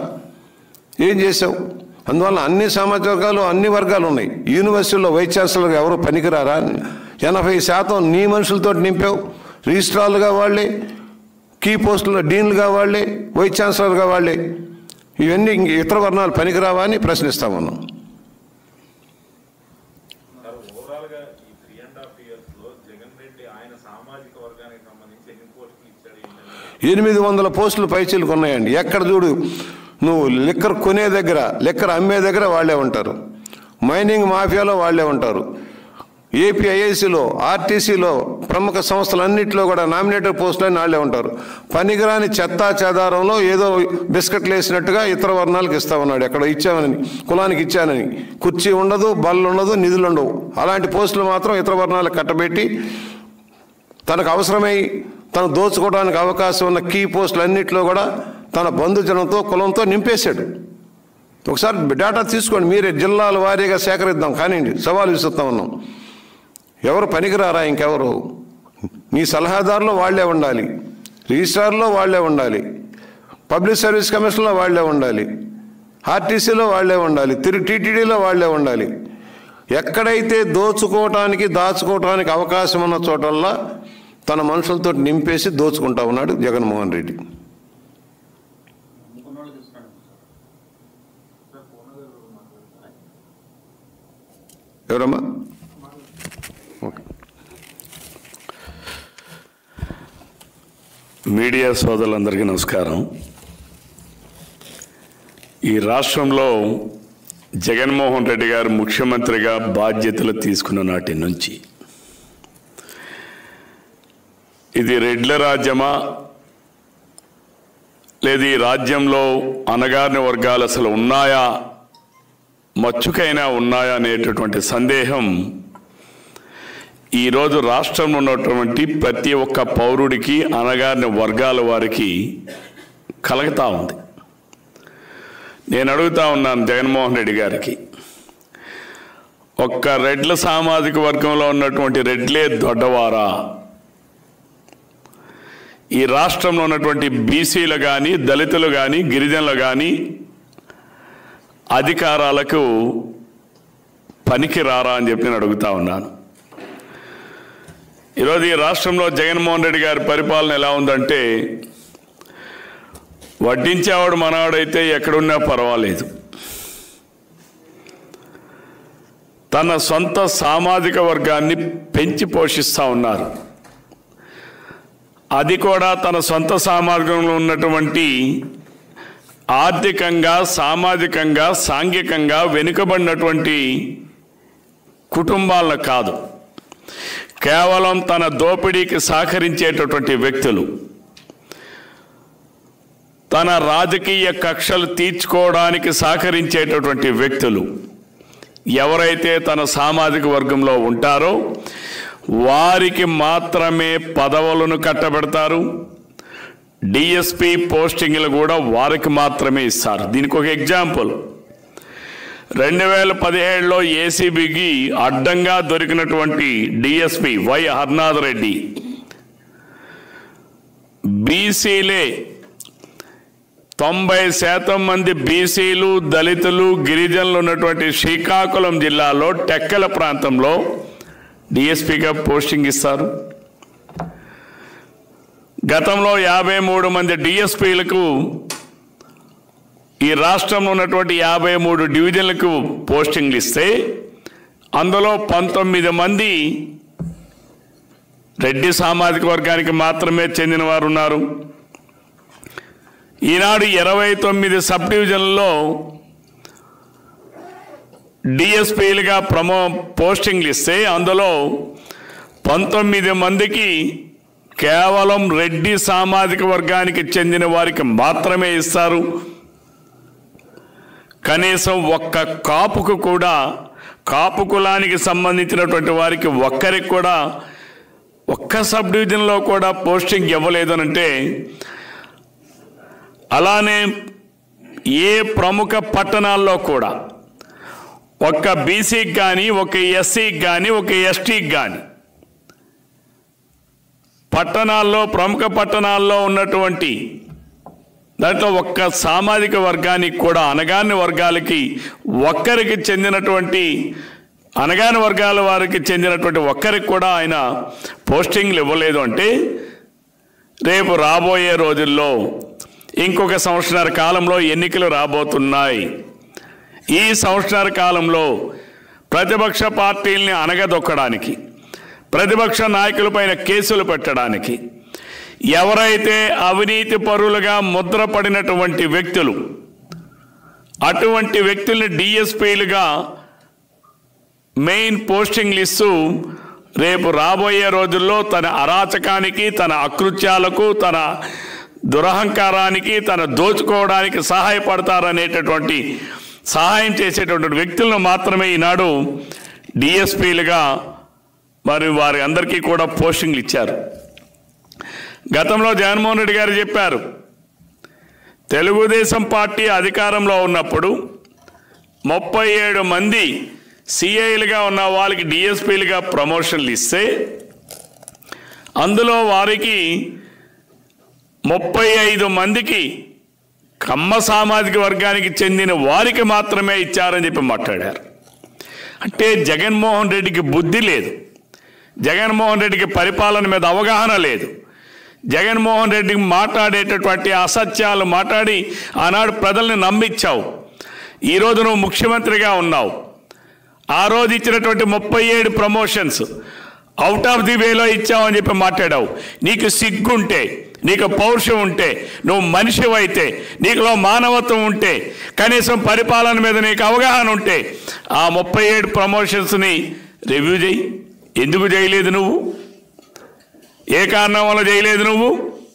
Speaker 1: ఏం చేసావు అందువల్ల అన్ని సామాజిక వర్గాలు అన్ని వర్గాలు ఉన్నాయి యూనివర్సిటీలో వైస్ ఛాన్సలర్గా ఎవరు పనికిరారా ఎనభై శాతం నీ మనుషులతో నింపావు రిజిస్ట్రార్లుగా వాళ్ళే కీ పోస్టుల్లో డీన్లుగా వాళ్ళే వైస్ ఛాన్సలర్గా వాళ్ళే ఇవన్నీ ఇంక ఇతర వర్ణాలు పనికిరావా అని ప్రశ్నిస్తా ఉన్నాం
Speaker 4: సార్ ఓవరాల్ గా ఈ త్రీ అండ్ హాఫ్ ఇయర్స్ లో జగన్ రెడ్డి ఆయన సామాజిక వర్గానికి సంబంధించి ఎన్ని పోస్టులు ఇచ్చాడు ఏంటంటే
Speaker 1: ఎనిమిది వందల పోస్టులు పైచీలకు ఉన్నాయండి ఎక్కడ చూడు నువ్వు లిక్కర్ కొనే దగ్గర లిక్కర్ అమ్మే దగ్గర వాళ్ళే ఉంటారు మైనింగ్ మాఫియాలో వాళ్ళే ఉంటారు ఏపీఐఐసిలో ఆర్టీసీలో ప్రముఖ సంస్థలన్నింటిలో కూడా నామినేటెడ్ పోస్టులని వాళ్ళే ఉంటారు పనికిరాని చెత్తా చెదారంలో ఏదో బిస్కెట్లు వేసినట్టుగా ఇతర వర్ణాలకు ఇస్తా ఉన్నాడు ఎక్కడ ఇచ్చామని కులానికి ఇచ్చానని కుర్చీ ఉండదు బళ్ళు ఉండదు నిధులు ఉండవు అలాంటి పోస్టులు మాత్రం ఇతర వర్ణాలకు కట్టబెట్టి తనకు అవసరమై తను దోచుకోవడానికి అవకాశం ఉన్న కీ పోస్టులు అన్నింటిలో కూడా తన బంధుజనంతో కులంతో నింపేశాడు ఒకసారి డేటా తీసుకోండి మీరే జిల్లాల వారీగా సేకరిద్దాం కానివ్వండి సవాలు విసురుతా ఉన్నాం ఎవరు పనికిరారా ఇంకెవరు నీ సలహాదారులు వాళ్ళే ఉండాలి రిజిస్ట్రార్లో వాళ్ళే ఉండాలి పబ్లిక్ సర్వీస్ కమిషన్లో వాళ్ళే ఉండాలి ఆర్టీసీలో వాళ్ళే ఉండాలి తిరుగు టీటీడీలో వాళ్ళే ఉండాలి ఎక్కడైతే దోచుకోవటానికి దాచుకోవటానికి అవకాశం ఉన్న చోటల్లా తన మనుషులతో నింపేసి దోచుకుంటా ఉన్నాడు జగన్మోహన్ రెడ్డి ఎవరమ్మా ఓకే
Speaker 5: మీడియా సోదరులందరికీ నమస్కారం ఈ రాష్ట్రంలో జగన్మోహన్ రెడ్డి గారు ముఖ్యమంత్రిగా బాధ్యతలు తీసుకున్న నాటి నుంచి ఇది రెడ్ల రాజ్యమా లేదు ఈ రాజ్యంలో అనగారిన వర్గాలు అసలు ఉన్నాయా మచ్చుకైనా ఉన్నాయా అనేటటువంటి సందేహం ఈరోజు రాష్ట్రంలో ఉన్నటువంటి ప్రతి ఒక్క పౌరుడికి అనగారిన వర్గాల వారికి కలుగుతా ఉంది నేను అడుగుతా ఉన్నాను జగన్మోహన్ రెడ్డి గారికి ఒక్క రెడ్ల సామాజిక వర్గంలో ఉన్నటువంటి రెడ్లే దొడ్డవారా ఈ రాష్ట్రంలో ఉన్నటువంటి బీసీలు కానీ దళితులు కానీ గిరిజనులు కానీ అధికారాలకు పనికి రారా అని చెప్పి నేను అడుగుతా ఉన్నాను ఈరోజు ఈ రాష్ట్రంలో జగన్మోహన్ రెడ్డి గారి పరిపాలన ఎలా ఉందంటే వడ్డించేవాడు మనవాడైతే ఎక్కడున్నా పర్వాలేదు తన సొంత సామాజిక వర్గాన్ని పెంచి పోషిస్తూ ఉన్నారు అది కూడా తన సొంత సామాజికంలో ఉన్నటువంటి ఆర్థికంగా సామాజికంగా సాంఘికంగా వెనుకబడినటువంటి కుటుంబాలను కాదు కేవలం తన దోపిడీకి సహకరించేటటువంటి వ్యక్తులు తన రాజకీయ కక్షలు తీర్చుకోవడానికి సహకరించేటటువంటి వ్యక్తులు ఎవరైతే తన సామాజిక వర్గంలో ఉంటారో వారికి మాత్రమే పదవులను కట్టబెడతారు డిఎస్పి పోస్టింగ్లు కూడా వారికి మాత్రమే ఇస్తారు దీనికి ఒక ఎగ్జాంపుల్ రెండు వేల పదిహేడులో ఏసీబీకి అడ్డంగా దొరికినటువంటి డిఎస్పి వై హర్నాథ్ రెడ్డి బీసీలే తొంభై శాతం మంది బీసీలు దళితులు గిరిజనులు ఉన్నటువంటి శ్రీకాకుళం జిల్లాలో టెక్కల ప్రాంతంలో డిఎస్పీగా పోస్టింగ్ ఇస్తారు గతంలో యాభై మూడు మంది డిఎస్పీలకు ఈ రాష్ట్రంలో ఉన్నటువంటి యాభై మూడు డివిజన్లకు పోస్టింగ్లు ఇస్తే అందులో పంతొమ్మిది మంది రెడ్డి సామాజిక వర్గానికి మాత్రమే చెందిన వారు ఉన్నారు ఈనాడు ఇరవై తొమ్మిది సబ్ డివిజన్లలో డిఎస్పీలుగా ప్రమో పోస్టింగ్లు ఇస్తే అందులో పంతొమ్మిది మందికి కేవలం రెడ్డి సామాజిక వర్గానికి చెందిన వారికి మాత్రమే ఇస్తారు కనీసం ఒక్క కాపుకు కూడా కాపు కులానికి సంబంధించినటువంటి వారికి ఒక్కరికి కూడా ఒక్క సబ్ డివిజన్లో కూడా పోస్టింగ్ ఇవ్వలేదనంటే అలానే ఏ ప్రముఖ పట్టణాల్లో కూడా ఒక్క బీసీకి కానీ ఒక ఎస్సీకి కానీ ఒక ఎస్టీకి కానీ పట్టణాల్లో ప్రముఖ పట్టణాల్లో ఉన్నటువంటి దాంట్లో ఒక్క సామాజిక వర్గానికి కూడా అనగాని వర్గాలకి ఒక్కరికి చెందినటువంటి అనగాని వర్గాల వారికి చెందినటువంటి ఒక్కరికి కూడా ఆయన పోస్టింగ్లు ఇవ్వలేదు అంటే రేపు రాబోయే రోజుల్లో ఇంకొక సంవత్సరాల కాలంలో ఎన్నికలు రాబోతున్నాయి ఈ సంవత్సరాల కాలంలో ప్రతిపక్ష పార్టీల్ని అనగదొక్కడానికి ప్రతిపక్ష నాయకులపైన కేసులు పెట్టడానికి ఎవరైతే అవినీతి పరులుగా ముద్రపడినటువంటి వ్యక్తులు అటువంటి వ్యక్తుల్ని డిఎస్పీలుగా మెయిన్ పోస్టింగ్లు ఇస్తూ రేపు రాబోయే రోజుల్లో తన అరాచకానికి తన అకృత్యాలకు తన దురహంకారానికి తన దోచుకోవడానికి సహాయపడతారనేటటువంటి సహాయం చేసేటటువంటి వ్యక్తులను మాత్రమే ఈనాడు డిఎస్పీలుగా మరి వారి అందరికీ కూడా పోస్టింగ్లు ఇచ్చారు గతంలో జగన్మోహన్ రెడ్డి గారు చెప్పారు తెలుగుదేశం పార్టీ అధికారంలో ఉన్నప్పుడు ముప్పై ఏడు మంది సిఐలుగా ఉన్న వాళ్ళకి డిఎస్పీలుగా ప్రమోషన్లు ఇస్తే అందులో వారికి ముప్పై ఐదు మందికి కమ్మ సామాజిక వర్గానికి చెందిన వారికి మాత్రమే ఇచ్చారని చెప్పి మాట్లాడారు అంటే జగన్మోహన్ రెడ్డికి బుద్ధి లేదు జగన్మోహన్ రెడ్డికి పరిపాలన మీద అవగాహన లేదు జగన్మోహన్ రెడ్డికి మాట్లాడేటటువంటి అసత్యాలు మాట్లాడి ఆనాడు ప్రజల్ని నమ్మించావు ఈరోజు నువ్వు ముఖ్యమంత్రిగా ఉన్నావు ఆ రోజు ఇచ్చినటువంటి ముప్పై ఏడు ప్రమోషన్స్ అవుట్ ఆఫ్ ది వేలో ఇచ్చావని చెప్పి మాట్లాడావు నీకు సిగ్గుంటే నీకు పౌరుషం ఉంటే నువ్వు మనిషివైతే నీకులో మానవత్వం ఉంటే కనీసం పరిపాలన మీద నీకు అవగాహన ఉంటే ఆ ముప్పై ఏడు ప్రమోషన్స్ని రివ్యూ చేయి ఎందుకు చేయలేదు నువ్వు ఏ కారణం వల్ల చేయలేదు నువ్వు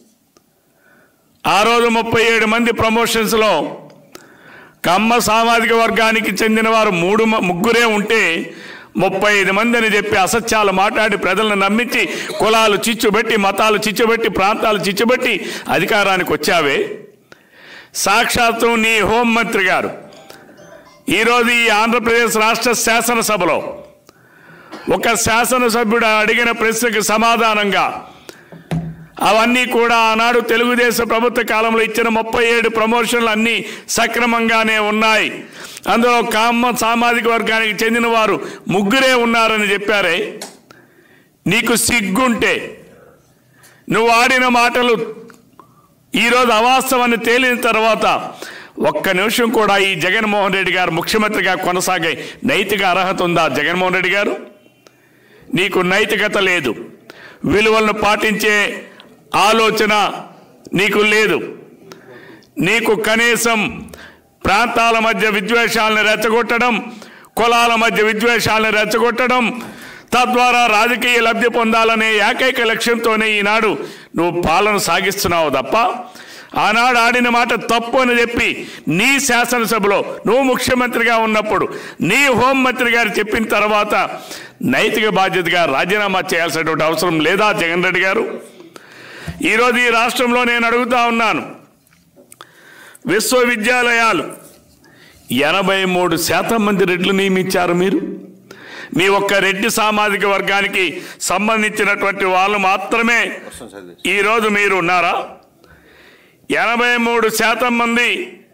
Speaker 5: ఆ రోజు ముప్పై ఏడు మంది ప్రమోషన్స్లో కమ్మ సామాజిక వర్గానికి చెందిన వారు మూడు మ- ముగ్గురే ఉంటే ముప్పై ఐదు మంది అని చెప్పి అసత్యాలు మాట్లాడి ప్రజలను నమ్మించి కులాలు చిచ్చుబెట్టి మతాలు చిచ్చుబెట్టి ప్రాంతాలు చిచ్చుబెట్టి అధికారానికి వచ్చావే సాక్షాత్తు నీ హోంమంత్రి గారు ఈరోజు ఈ ఆంధ్రప్రదేశ్ రాష్ట్ర శాసనసభలో ఒక శాసనసభ్యుడు అడిగిన ప్రశ్నకు సమాధానంగా అవన్నీ కూడా ఆనాడు తెలుగుదేశం ప్రభుత్వ కాలంలో ఇచ్చిన ముప్పై ఏడు ప్రమోషన్లు అన్నీ సక్రమంగానే ఉన్నాయి అందులో కామ సామాజిక వర్గానికి చెందిన వారు ముగ్గురే ఉన్నారని చెప్పారే నీకు సిగ్గుంటే నువ్వు ఆడిన మాటలు ఈరోజు అవాస్తవాన్ని తేలిన తర్వాత ఒక్క నిమిషం కూడా ఈ జగన్మోహన్ రెడ్డి గారు ముఖ్యమంత్రిగా కొనసాగే నైతిక అర్హత ఉందా జగన్మోహన్ రెడ్డి గారు నీకు నైతికత లేదు విలువలను పాటించే ఆలోచన నీకు లేదు నీకు కనీసం ప్రాంతాల మధ్య విద్వేషాలను రెచ్చగొట్టడం కులాల మధ్య విద్వేషాలను రెచ్చగొట్టడం తద్వారా రాజకీయ లబ్ధి పొందాలనే ఏకైక లక్ష్యంతోనే ఈనాడు నువ్వు పాలన సాగిస్తున్నావు తప్ప ఆనాడు ఆడిన మాట తప్పు అని చెప్పి నీ శాసనసభలో నువ్వు ముఖ్యమంత్రిగా ఉన్నప్పుడు నీ హోంమంత్రి గారు చెప్పిన తర్వాత నైతిక బాధ్యతగా రాజీనామా చేయాల్సినటువంటి అవసరం లేదా జగన్ రెడ్డి గారు ఈరోజు ఈ రాష్ట్రంలో నేను అడుగుతా ఉన్నాను విశ్వవిద్యాలయాలు ఎనభై మూడు శాతం మంది రెడ్లు నియమించారు మీరు మీ ఒక్క రెడ్డి సామాజిక వర్గానికి సంబంధించినటువంటి వాళ్ళు మాత్రమే ఈరోజు మీరు ఉన్నారా ఎనభై మూడు శాతం మంది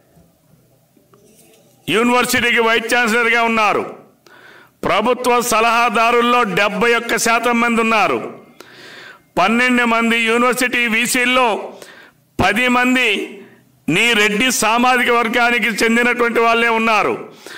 Speaker 5: యూనివర్సిటీకి వైస్ ఛాన్సలర్గా ఉన్నారు ప్రభుత్వ సలహాదారుల్లో డెబ్బై ఒక్క శాతం మంది ఉన్నారు పన్నెండు మంది యూనివర్సిటీ వీసీల్లో పది మంది నీ రెడ్డి సామాజిక వర్గానికి చెందినటువంటి వాళ్ళే ఉన్నారు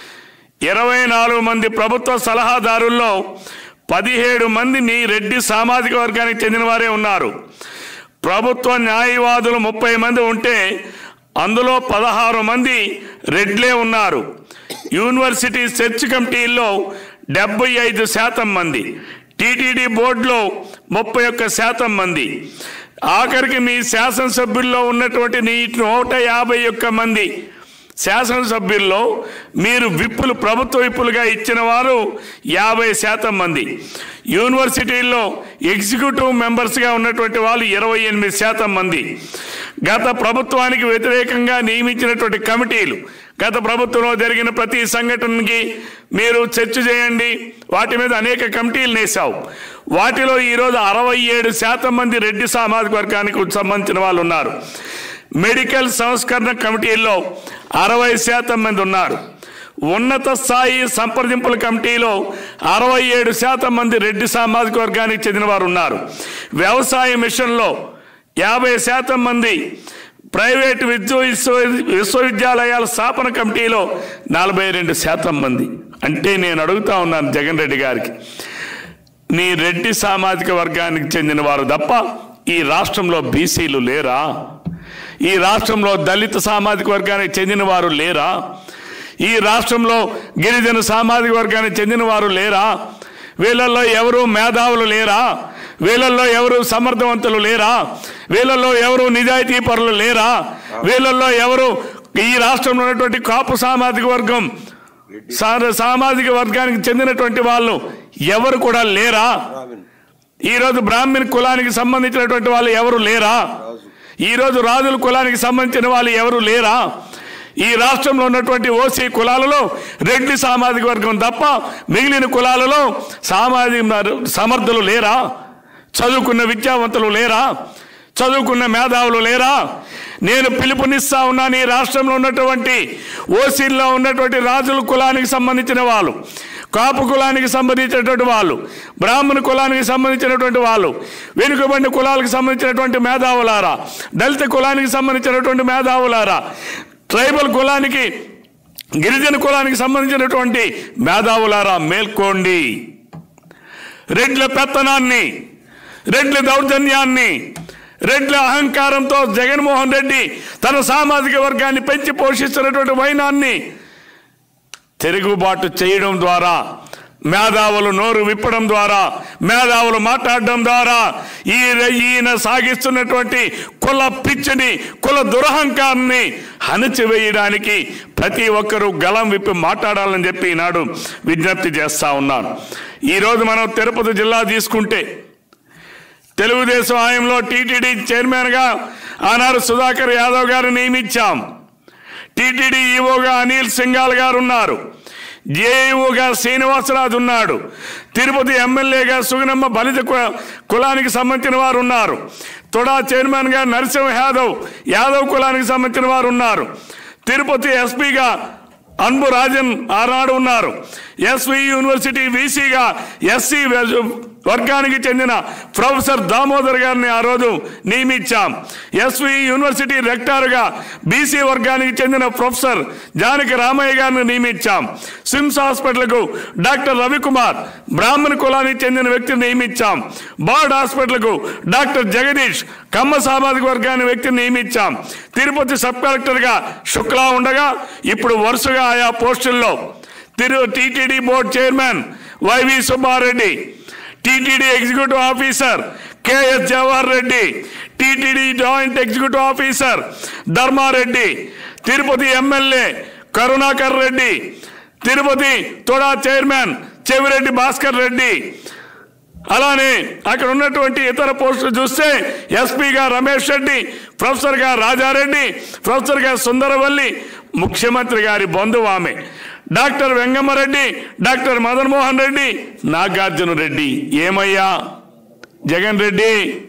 Speaker 5: ఇరవై నాలుగు మంది ప్రభుత్వ సలహాదారుల్లో పదిహేడు మంది నీ రెడ్డి సామాజిక వర్గానికి చెందిన వారే ఉన్నారు ప్రభుత్వ న్యాయవాదులు ముప్పై మంది ఉంటే అందులో పదహారు మంది రెడ్లే ఉన్నారు యూనివర్సిటీ సెర్చ్ కమిటీల్లో డెబ్బై ఐదు శాతం మంది టీటీడీ బోర్డులో ముప్పై ఒక్క శాతం మంది ఆఖరికి మీ శాసనసభ్యుల్లో ఉన్నటువంటి నీ నూట యాభై ఒక్క మంది శాసనసభ్యుల్లో మీరు విప్పులు ప్రభుత్వ విప్పులుగా ఇచ్చిన వారు యాభై శాతం మంది యూనివర్సిటీల్లో ఎగ్జిక్యూటివ్ మెంబర్స్గా ఉన్నటువంటి వాళ్ళు ఇరవై ఎనిమిది శాతం మంది గత ప్రభుత్వానికి వ్యతిరేకంగా నియమించినటువంటి కమిటీలు గత ప్రభుత్వంలో జరిగిన ప్రతి సంఘటనకి మీరు చర్చ చేయండి వాటి మీద అనేక కమిటీలు నేసావు వాటిలో ఈరోజు అరవై ఏడు శాతం మంది రెడ్డి సామాజిక వర్గానికి సంబంధించిన వాళ్ళు ఉన్నారు మెడికల్ సంస్కరణ కమిటీల్లో అరవై శాతం మంది ఉన్నారు ఉన్నత స్థాయి సంప్రదింపుల కమిటీలో అరవై ఏడు శాతం మంది రెడ్డి సామాజిక వర్గానికి చెందిన వారు ఉన్నారు వ్యవసాయ మిషన్లో యాభై శాతం మంది ప్రైవేటు విద్య విశ్వ విశ్వవిద్యాలయాల స్థాపన కమిటీలో నలభై రెండు శాతం మంది అంటే నేను అడుగుతా ఉన్నాను జగన్ రెడ్డి గారికి నీ రెడ్డి సామాజిక వర్గానికి చెందిన వారు తప్ప ఈ రాష్ట్రంలో బీసీలు లేరా ఈ రాష్ట్రంలో దళిత సామాజిక వర్గానికి చెందిన వారు లేరా ఈ రాష్ట్రంలో గిరిజన సామాజిక వర్గానికి చెందిన వారు లేరా వీళ్ళల్లో ఎవరు మేధావులు లేరా వీళ్ళల్లో ఎవరు సమర్థవంతులు లేరా వీళ్ళల్లో ఎవరు నిజాయితీ పరులు లేరా వీళ్ళల్లో ఎవరు ఈ రాష్ట్రంలో ఉన్నటువంటి కాపు సామాజిక వర్గం సా- సామాజిక వర్గానికి చెందినటువంటి వాళ్ళు ఎవరు కూడా లేరా ఈరోజు బ్రాహ్మణ కులానికి సంబంధించినటువంటి వాళ్ళు ఎవరు లేరా ఈరోజు రాజుల కులానికి సంబంధించిన వాళ్ళు ఎవరు లేరా ఈ రాష్ట్రంలో ఉన్నటువంటి ఓసీ కులాలలో రెడ్డి సామాజిక వర్గం తప్ప మిగిలిన కులాలలో సామాజిక సమర్థులు లేరా చదువుకున్న విద్యావంతులు లేరా చదువుకున్న మేధావులు లేరా నేను పిలుపునిస్తా ఉన్నాను ఈ రాష్ట్రంలో ఉన్నటువంటి ఓసీల్లో ఉన్నటువంటి రాజుల కులానికి సంబంధించిన వాళ్ళు కాపు కులానికి సంబంధించినటువంటి వాళ్ళు బ్రాహ్మణ కులానికి సంబంధించినటువంటి వాళ్ళు వెనుకబడిన కులాలకు సంబంధించినటువంటి మేధావులారా దళిత కులానికి సంబంధించినటువంటి మేధావులారా ట్రైబల్ కులానికి గిరిజన కులానికి సంబంధించినటువంటి మేధావులారా మేల్కోండి రెడ్ల పెత్తనాన్ని రెడ్ల దౌర్జన్యాన్ని రెడ్ల అహంకారంతో జగన్మోహన్ రెడ్డి తన సామాజిక వర్గాన్ని పెంచి పోషిస్తున్నటువంటి వైనాన్ని తిరుగుబాటు చేయడం ద్వారా మేధావులు నోరు విప్పడం ద్వారా మేధావులు మాట్లాడడం ద్వారా ఈ ఈయన సాగిస్తున్నటువంటి కుల పిచ్చిని కుల దురహంకారాన్ని అణచివేయడానికి ప్రతి ఒక్కరూ గలం విప్పి మాట్లాడాలని చెప్పి ఈనాడు విజ్ఞప్తి చేస్తా ఉన్నాను ఈరోజు మనం తిరుపతి జిల్లా తీసుకుంటే తెలుగుదేశం ఆయంలో టీటీడీ చైర్మన్గా ఆనాడు సుధాకర్ యాదవ్ గారు నియమించాం టీటీడీ ఈవోగా అనిల్ సింగాల్ గారు ఉన్నారు జేఈఓగా శ్రీనివాసరాజు ఉన్నాడు తిరుపతి ఎమ్మెల్యేగా సుగనమ్మ బలిత కు- కులానికి సంబంధించిన వారు ఉన్నారు తొడా చైర్మన్గా నరసింహ యాదవ్ యాదవ్ కులానికి సంబంధించిన వారు ఉన్నారు తిరుపతి ఎస్పీగా అన్బు రాజన్ ఆనాడు ఉన్నారు ఎస్వి యూనివర్సిటీ వీసీగా ఎస్సీ వర్గానికి చెందిన ప్రొఫెసర్ దామోదర్ గారిని ఆ రోజు నియమించాం ఎస్వి యూనివర్సిటీ రెక్టార్గా బీసీ వర్గానికి చెందిన ప్రొఫెసర్ జానకి రామయ్య గారిని నియమించాం సిమ్స్ హాస్పిటల్కు డాక్టర్ రవికుమార్ బ్రాహ్మణ కులానికి చెందిన వ్యక్తిని నియమించాం బర్డ్ హాస్పిటల్కు డాక్టర్ జగదీష్ కమ్మ సామాజిక వర్గాన్ని వ్యక్తిని నియమించాం తిరుపతి సబ్ కలెక్టర్గా శుక్లా ఉండగా ఇప్పుడు వరుసగా ఆయా పోస్టుల్లో తిరు TTD board chairman Y V Subbareddy TTD executive officer K S Jawahar Reddy TTD joint executive officer Dharmareddy Tirupati MLA Karunakar Reddy Tirupati TUDA chairman Chevireddy Bhaskar Reddy అలానే అక్కడ ఉన్నటువంటి ఇతర పోస్టులు చూస్తే ఎస్పీగా రమేష్ రెడ్డి ప్రొఫెసర్గా రాజారెడ్డి ప్రొఫెసర్గా సుందరవల్లి ముఖ్యమంత్రి గారి బంధువు ఆమె డాక్టర్ వెంగమ్మరెడ్డి డాక్టర్ మదన్ మోహన్ రెడ్డి నాగార్జున రెడ్డి ఏమయ్యా జగన్ రెడ్డి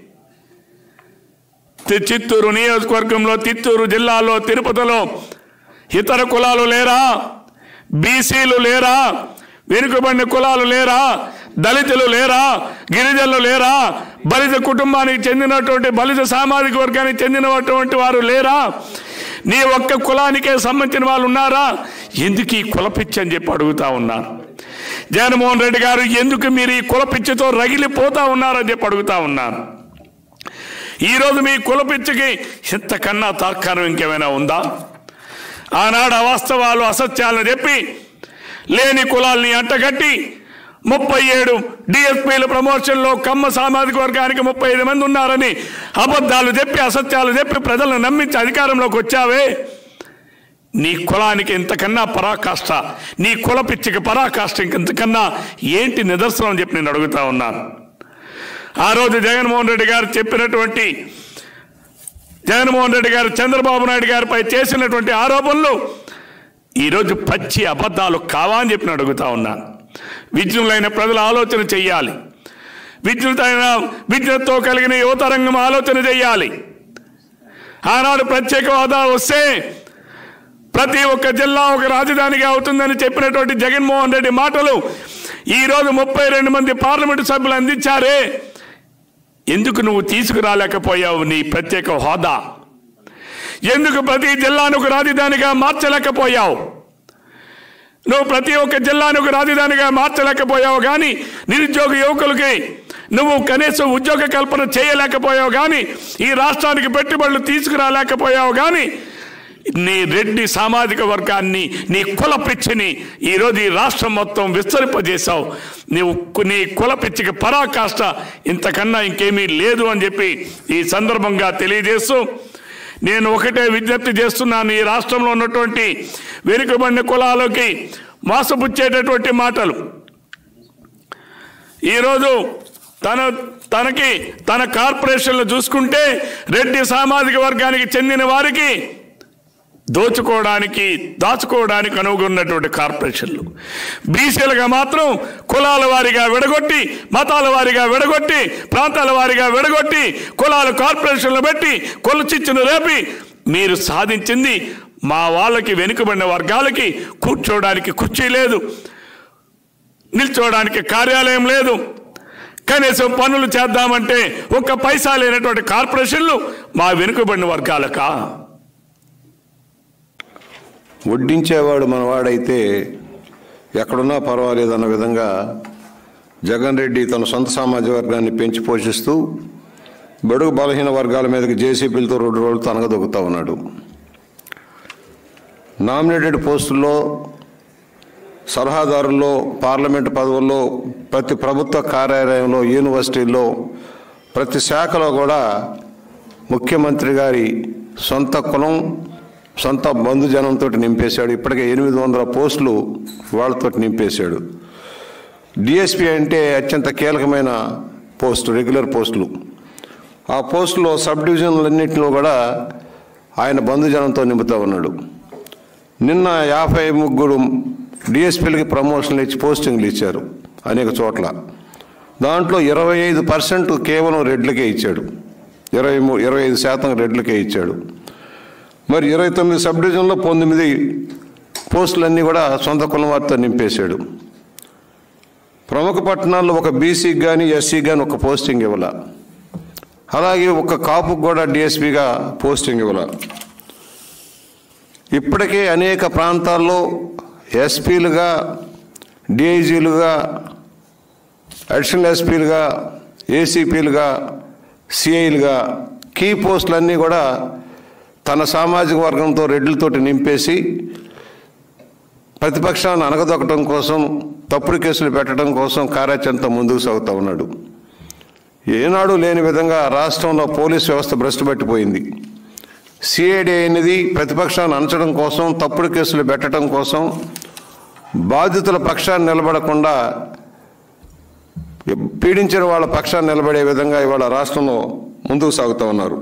Speaker 5: తి- చిత్తూరు నియోజకవర్గంలో చిత్తూరు జిల్లాలో తిరుపతిలో ఇతర కులాలు లేరా బీసీలు లేరా వెనుకబడిన కులాలు లేరా దళితులు లేరా గిరిజనులు లేరా బలిత కుటుంబానికి చెందినటువంటి బలిత సామాజిక వర్గానికి చెందినటువంటి వారు లేరా నీ ఒక్క కులానికే సంబంధించిన వాళ్ళు ఉన్నారా ఎందుకు ఈ కులపిచ్చి అని చెప్పి అడుగుతా ఉన్నాను జగన్మోహన్ రెడ్డి గారు ఎందుకు మీరు ఈ కులపిచ్చితో రగిలిపోతా ఉన్నారని చెప్పి అడుగుతా ఉన్నాను ఈరోజు మీ కులపిచ్చికి ఇంతకన్నా తాత్కారం ఇంకేమైనా ఉందా ఆనాడు అవాస్తవాలు అసత్యాలను చెప్పి లేని కులాల్ని అంటగట్టి ముప్పై ఏడు డిఎస్పీల ప్రమోషన్లో కమ్మ సామాజిక వర్గానికి ముప్పై ఐదు మంది ఉన్నారని అబద్ధాలు చెప్పి అసత్యాలు చెప్పి ప్రజలను నమ్మించి అధికారంలోకి వచ్చావే నీ కులానికి ఇంతకన్నా పరాకాష్ట నీ కుల పిచ్చికి పరాకాష్ట ఇంతకన్నా ఏంటి నిదర్శనం అని చెప్పి నేను అడుగుతా ఉన్నాను ఆ రోజు జగన్మోహన్ రెడ్డి గారు చెప్పినటువంటి జగన్మోహన్ రెడ్డి గారు చంద్రబాబు నాయుడు గారిపై చేసినటువంటి ఆరోపణలు ఈరోజు పచ్చి అబద్ధాలు కావా అని చెప్పి నేను అడుగుతా ఉన్నాను విజ్ఞులైన ప్రజలు ఆలోచన చెయ్యాలి విజ్ఞులైన విజ్ఞతతో కలిగిన యువతరంగం ఆలోచన చెయ్యాలి ఆనాడు ప్రత్యేక హోదా వస్తే ప్రతి ఒక్క జిల్లా ఒక రాజధానిగా అవుతుందని చెప్పినటువంటి జగన్మోహన్ రెడ్డి మాటలు ఈరోజు ముప్పై రెండు మంది పార్లమెంటు సభ్యులు అందించారే ఎందుకు నువ్వు తీసుకురాలేకపోయావు నీ ప్రత్యేక హోదా ఎందుకు ప్రతి జిల్లాను ఒక రాజధానిగా మార్చలేకపోయావు నువ్వు ప్రతి ఒక్క జిల్లాను ఒక రాజధానిగా మార్చలేకపోయావు కానీ నిరుద్యోగ యువకులకి నువ్వు కనీసం ఉద్యోగ కల్పన చేయలేకపోయావు కానీ ఈ రాష్ట్రానికి పెట్టుబడులు తీసుకురాలేకపోయావు కానీ నీ రెడ్డి సామాజిక వర్గాన్ని నీ కుల పిచ్చిని ఈరోజు ఈ రాష్ట్రం మొత్తం విస్తరింపజేశావు నీవు కు- నీ కుల పిచ్చికి పరాకాష్ట ఇంతకన్నా ఇంకేమీ లేదు అని చెప్పి ఈ సందర్భంగా తెలియజేస్తూ నేను ఒకటే విజ్ఞప్తి చేస్తున్నాను ఈ రాష్ట్రంలో ఉన్నటువంటి వెనుకబడిన కులాలకి మోసపుచ్చేటటువంటి మాటలు ఈరోజు తన తనకి తన కార్పొరేషన్లు చూసుకుంటే రెడ్డి సామాజిక వర్గానికి చెందిన వారికి దోచుకోవడానికి దాచుకోవడానికి అనుగున్నటువంటి కార్పొరేషన్లు బీసీలుగా మాత్రం కులాల వారిగా విడగొట్టి మతాల వారిగా విడగొట్టి ప్రాంతాల వారిగా విడగొట్టి కులాల కార్పొరేషన్లు పెట్టి కొలచిచ్చును రేపి మీరు సాధించింది మా వాళ్ళకి వెనుకబడిన వర్గాలకి కూర్చోవడానికి కుర్చీ లేదు నిల్చోవడానికి కార్యాలయం లేదు కనీసం పనులు చేద్దామంటే ఒక్క పైసా లేనటువంటి కార్పొరేషన్లు మా వెనుకబడిన వర్గాలకా
Speaker 1: వడ్డించేవాడు మనవాడైతే ఎక్కడున్నా పర్వాలేదన్న విధంగా జగన్ రెడ్డి తన సొంత సామాజిక వర్గాన్ని పెంచి పోషిస్తూ బడుగు బలహీన వర్గాల మీదకి జేసీబీలతో రెండు రోజులు తనగదొక్కుతా ఉన్నాడు నామినేటెడ్ పోస్టుల్లో సలహాదారుల్లో పార్లమెంటు పదవుల్లో ప్రతి ప్రభుత్వ కార్యాలయంలో యూనివర్సిటీల్లో ప్రతి శాఖలో కూడా ముఖ్యమంత్రి గారి సొంత కులం సొంత బంధుజనంతో నింపేశాడు ఇప్పటికే ఎనిమిది వందల పోస్టులు వాళ్ళతో నింపేశాడు డిఎస్పి అంటే అత్యంత కీలకమైన పోస్టు రెగ్యులర్ పోస్టులు ఆ పోస్టులో సబ్ డివిజన్లన్నింటిలో కూడా ఆయన బంధుజనంతో నింపుతూ ఉన్నాడు నిన్న యాభై ముగ్గురు డిఎస్పీలకి ప్రమోషన్లు ఇచ్చి పోస్టింగ్లు ఇచ్చారు అనేక చోట్ల దాంట్లో ఇరవై ఐదు పర్సెంట్ కేవలం రెడ్లకే ఇచ్చాడు ఇరవై మూ ఇరవై ఐదు శాతం రెడ్లకే ఇచ్చాడు మరి ఇరవై తొమ్మిది సబ్ డివిజన్లో పంతొమ్మిది పోస్టులన్నీ కూడా సొంత కులం వారితో నింపేశాడు ప్రముఖ పట్టణాల్లో ఒక బీసీకి కానీ ఎస్సీకి కానీ ఒక పోస్టింగ్ ఇవ్వాల అలాగే ఒక కాపుకు కూడా డిఎస్పీగా పోస్టింగ్ ఇవ్వాల ఇప్పటికే అనేక ప్రాంతాల్లో ఎస్పీలుగా డిఐజీలుగా అడిషనల్ ఎస్పీలుగా ఏసీపీలుగా సిఐలుగా కీ పోస్టులన్నీ కూడా తన సామాజిక వర్గంతో రెడ్లతోటి నింపేసి ప్రతిపక్షాన్ని అనగదొక్కడం కోసం తప్పుడు కేసులు పెట్టడం కోసం కార్యాచరణతో ముందుకు సాగుతూ ఉన్నాడు ఏనాడు లేని విధంగా రాష్ట్రంలో పోలీస్ వ్యవస్థ భ్రష్టు పట్టిపోయింది సిఐడి అనేది ప్రతిపక్షాన్ని అంచడం కోసం తప్పుడు కేసులు పెట్టడం కోసం బాధితుల పక్షాన్ని నిలబడకుండా పీడించిన వాళ్ళ పక్షాన్ని నిలబడే విధంగా ఇవాళ రాష్ట్రంలో ముందుకు సాగుతూ ఉన్నారు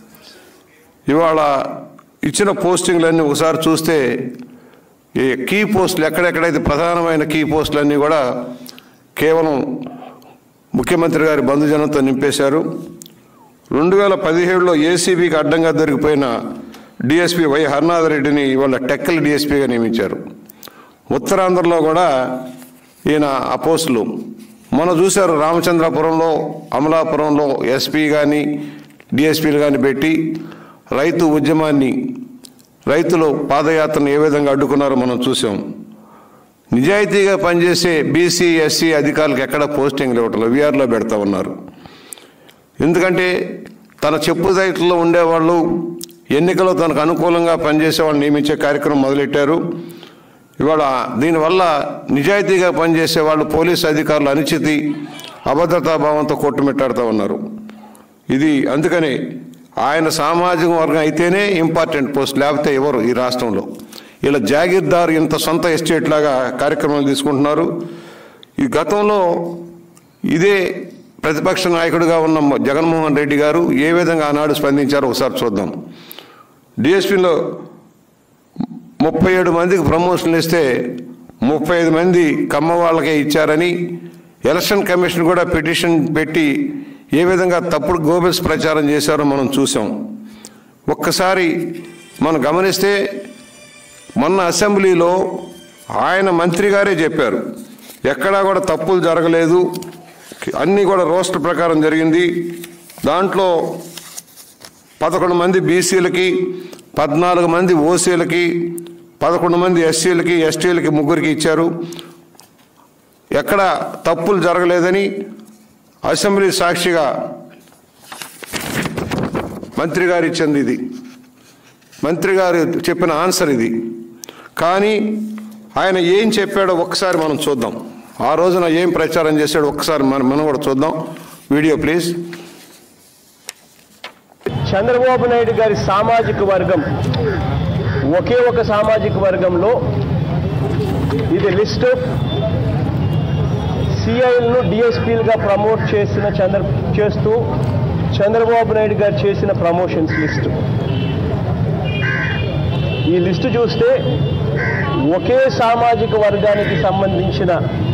Speaker 1: ఇవాళ ఇచ్చిన పోస్టింగ్లన్నీ ఒకసారి చూస్తే ఈ కీ పోస్టులు ఎక్కడెక్కడైతే ప్రధానమైన కీ పోస్టులన్నీ కూడా కేవలం ముఖ్యమంత్రి గారి బంధుజనంతో నింపేశారు రెండు వేల పదిహేడులో ఏసీబీకి అడ్డంగా దొరికిపోయిన డిఎస్పీ వై హర్నాథ్ రెడ్డిని ఇవాళ టెక్కల్ డిఎస్పీగా నియమించారు ఉత్తరాంధ్రలో కూడా ఈయన ఆ పోస్టులు మొన్న చూశారు రామచంద్రపురంలో అమలాపురంలో ఎస్పీ కానీ డిఎస్పీలు కానీ పెట్టి రైతు ఉద్యమాన్ని రైతులు పాదయాత్రను ఏ విధంగా అడ్డుకున్నారో మనం చూసాం నిజాయితీగా పనిచేసే బీసీ ఎస్సీ అధికారులకు ఎక్కడ పోస్టింగ్లు ఇవ్వటం వీఆర్లో పెడతా ఉన్నారు ఎందుకంటే తన చెప్పు దైట్లో ఉండేవాళ్ళు ఎన్నికల్లో తనకు అనుకూలంగా పనిచేసే వాళ్ళు నియమించే కార్యక్రమం మొదలెట్టారు ఇవాళ దీనివల్ల నిజాయితీగా పనిచేసే వాళ్ళు పోలీసు అధికారులు అనిచితి అభద్రతా భావంతో కొట్టుమిట్టాడుతూ ఉన్నారు ఇది అందుకని ఆయన సామాజిక వర్గం అయితేనే ఇంపార్టెంట్ పోస్ట్ లేకపోతే ఎవరు ఈ రాష్ట్రంలో ఇలా జాగీర్దార్ ఇంత సొంత ఎస్టేట్ లాగా కార్యక్రమాలు తీసుకుంటున్నారు ఈ గతంలో ఇదే ప్రతిపక్ష నాయకుడిగా ఉన్న జగన్మోహన్ రెడ్డి గారు ఏ విధంగా ఆనాడు స్పందించారో ఒకసారి చూద్దాం డిఎస్పీలో ముప్పై ఏడు మందికి ప్రమోషన్లు ఇస్తే ముప్పై ఐదు మంది కమ్మ వాళ్ళకే ఇచ్చారని ఎలక్షన్ కమిషన్ కూడా పిటిషన్ పెట్టి ఏ విధంగా తప్పుడు గోబెల్స్ ప్రచారం చేశారో మనం చూసాం ఒక్కసారి మనం గమనిస్తే మొన్న అసెంబ్లీలో ఆయన మంత్రి గారే చెప్పారు ఎక్కడా కూడా తప్పులు జరగలేదు అన్నీ కూడా రోస్టర్ ప్రకారం జరిగింది దాంట్లో పదకొండు మంది బీసీలకి పద్నాలుగు మంది ఓసీలకి పదకొండు మంది ఎస్సీలకి ఎస్టీలకి ముగ్గురికి ఇచ్చారు ఎక్కడ తప్పులు జరగలేదని అసెంబ్లీ సాక్షిగా మంత్రి గారు ఇచ్చింది ఇది మంత్రి గారు చెప్పిన ఆన్సర్ ఇది కానీ ఆయన ఏం చెప్పాడో ఒక్కసారి మనం చూద్దాం ఆ రోజున ఏం ప్రచారం చేశాడో ఒక్కసారి మనం మనం కూడా చూద్దాం వీడియో ప్లీజ్
Speaker 2: చంద్రబాబు నాయుడు గారి సామాజిక వర్గం ఒకే ఒక సామాజిక వర్గంలో ఇది లిస్ట్ ఆఫ్ సిఐలను డిఎస్పీలుగా ప్రమోట్ చేసిన చంద్ర చేస్తూ చంద్రబాబు నాయుడు గారు చేసిన ప్రమోషన్స్ లిస్ట్ ఈ లిస్టు చూస్తే ఒకే సామాజిక వర్గానికి సంబంధించిన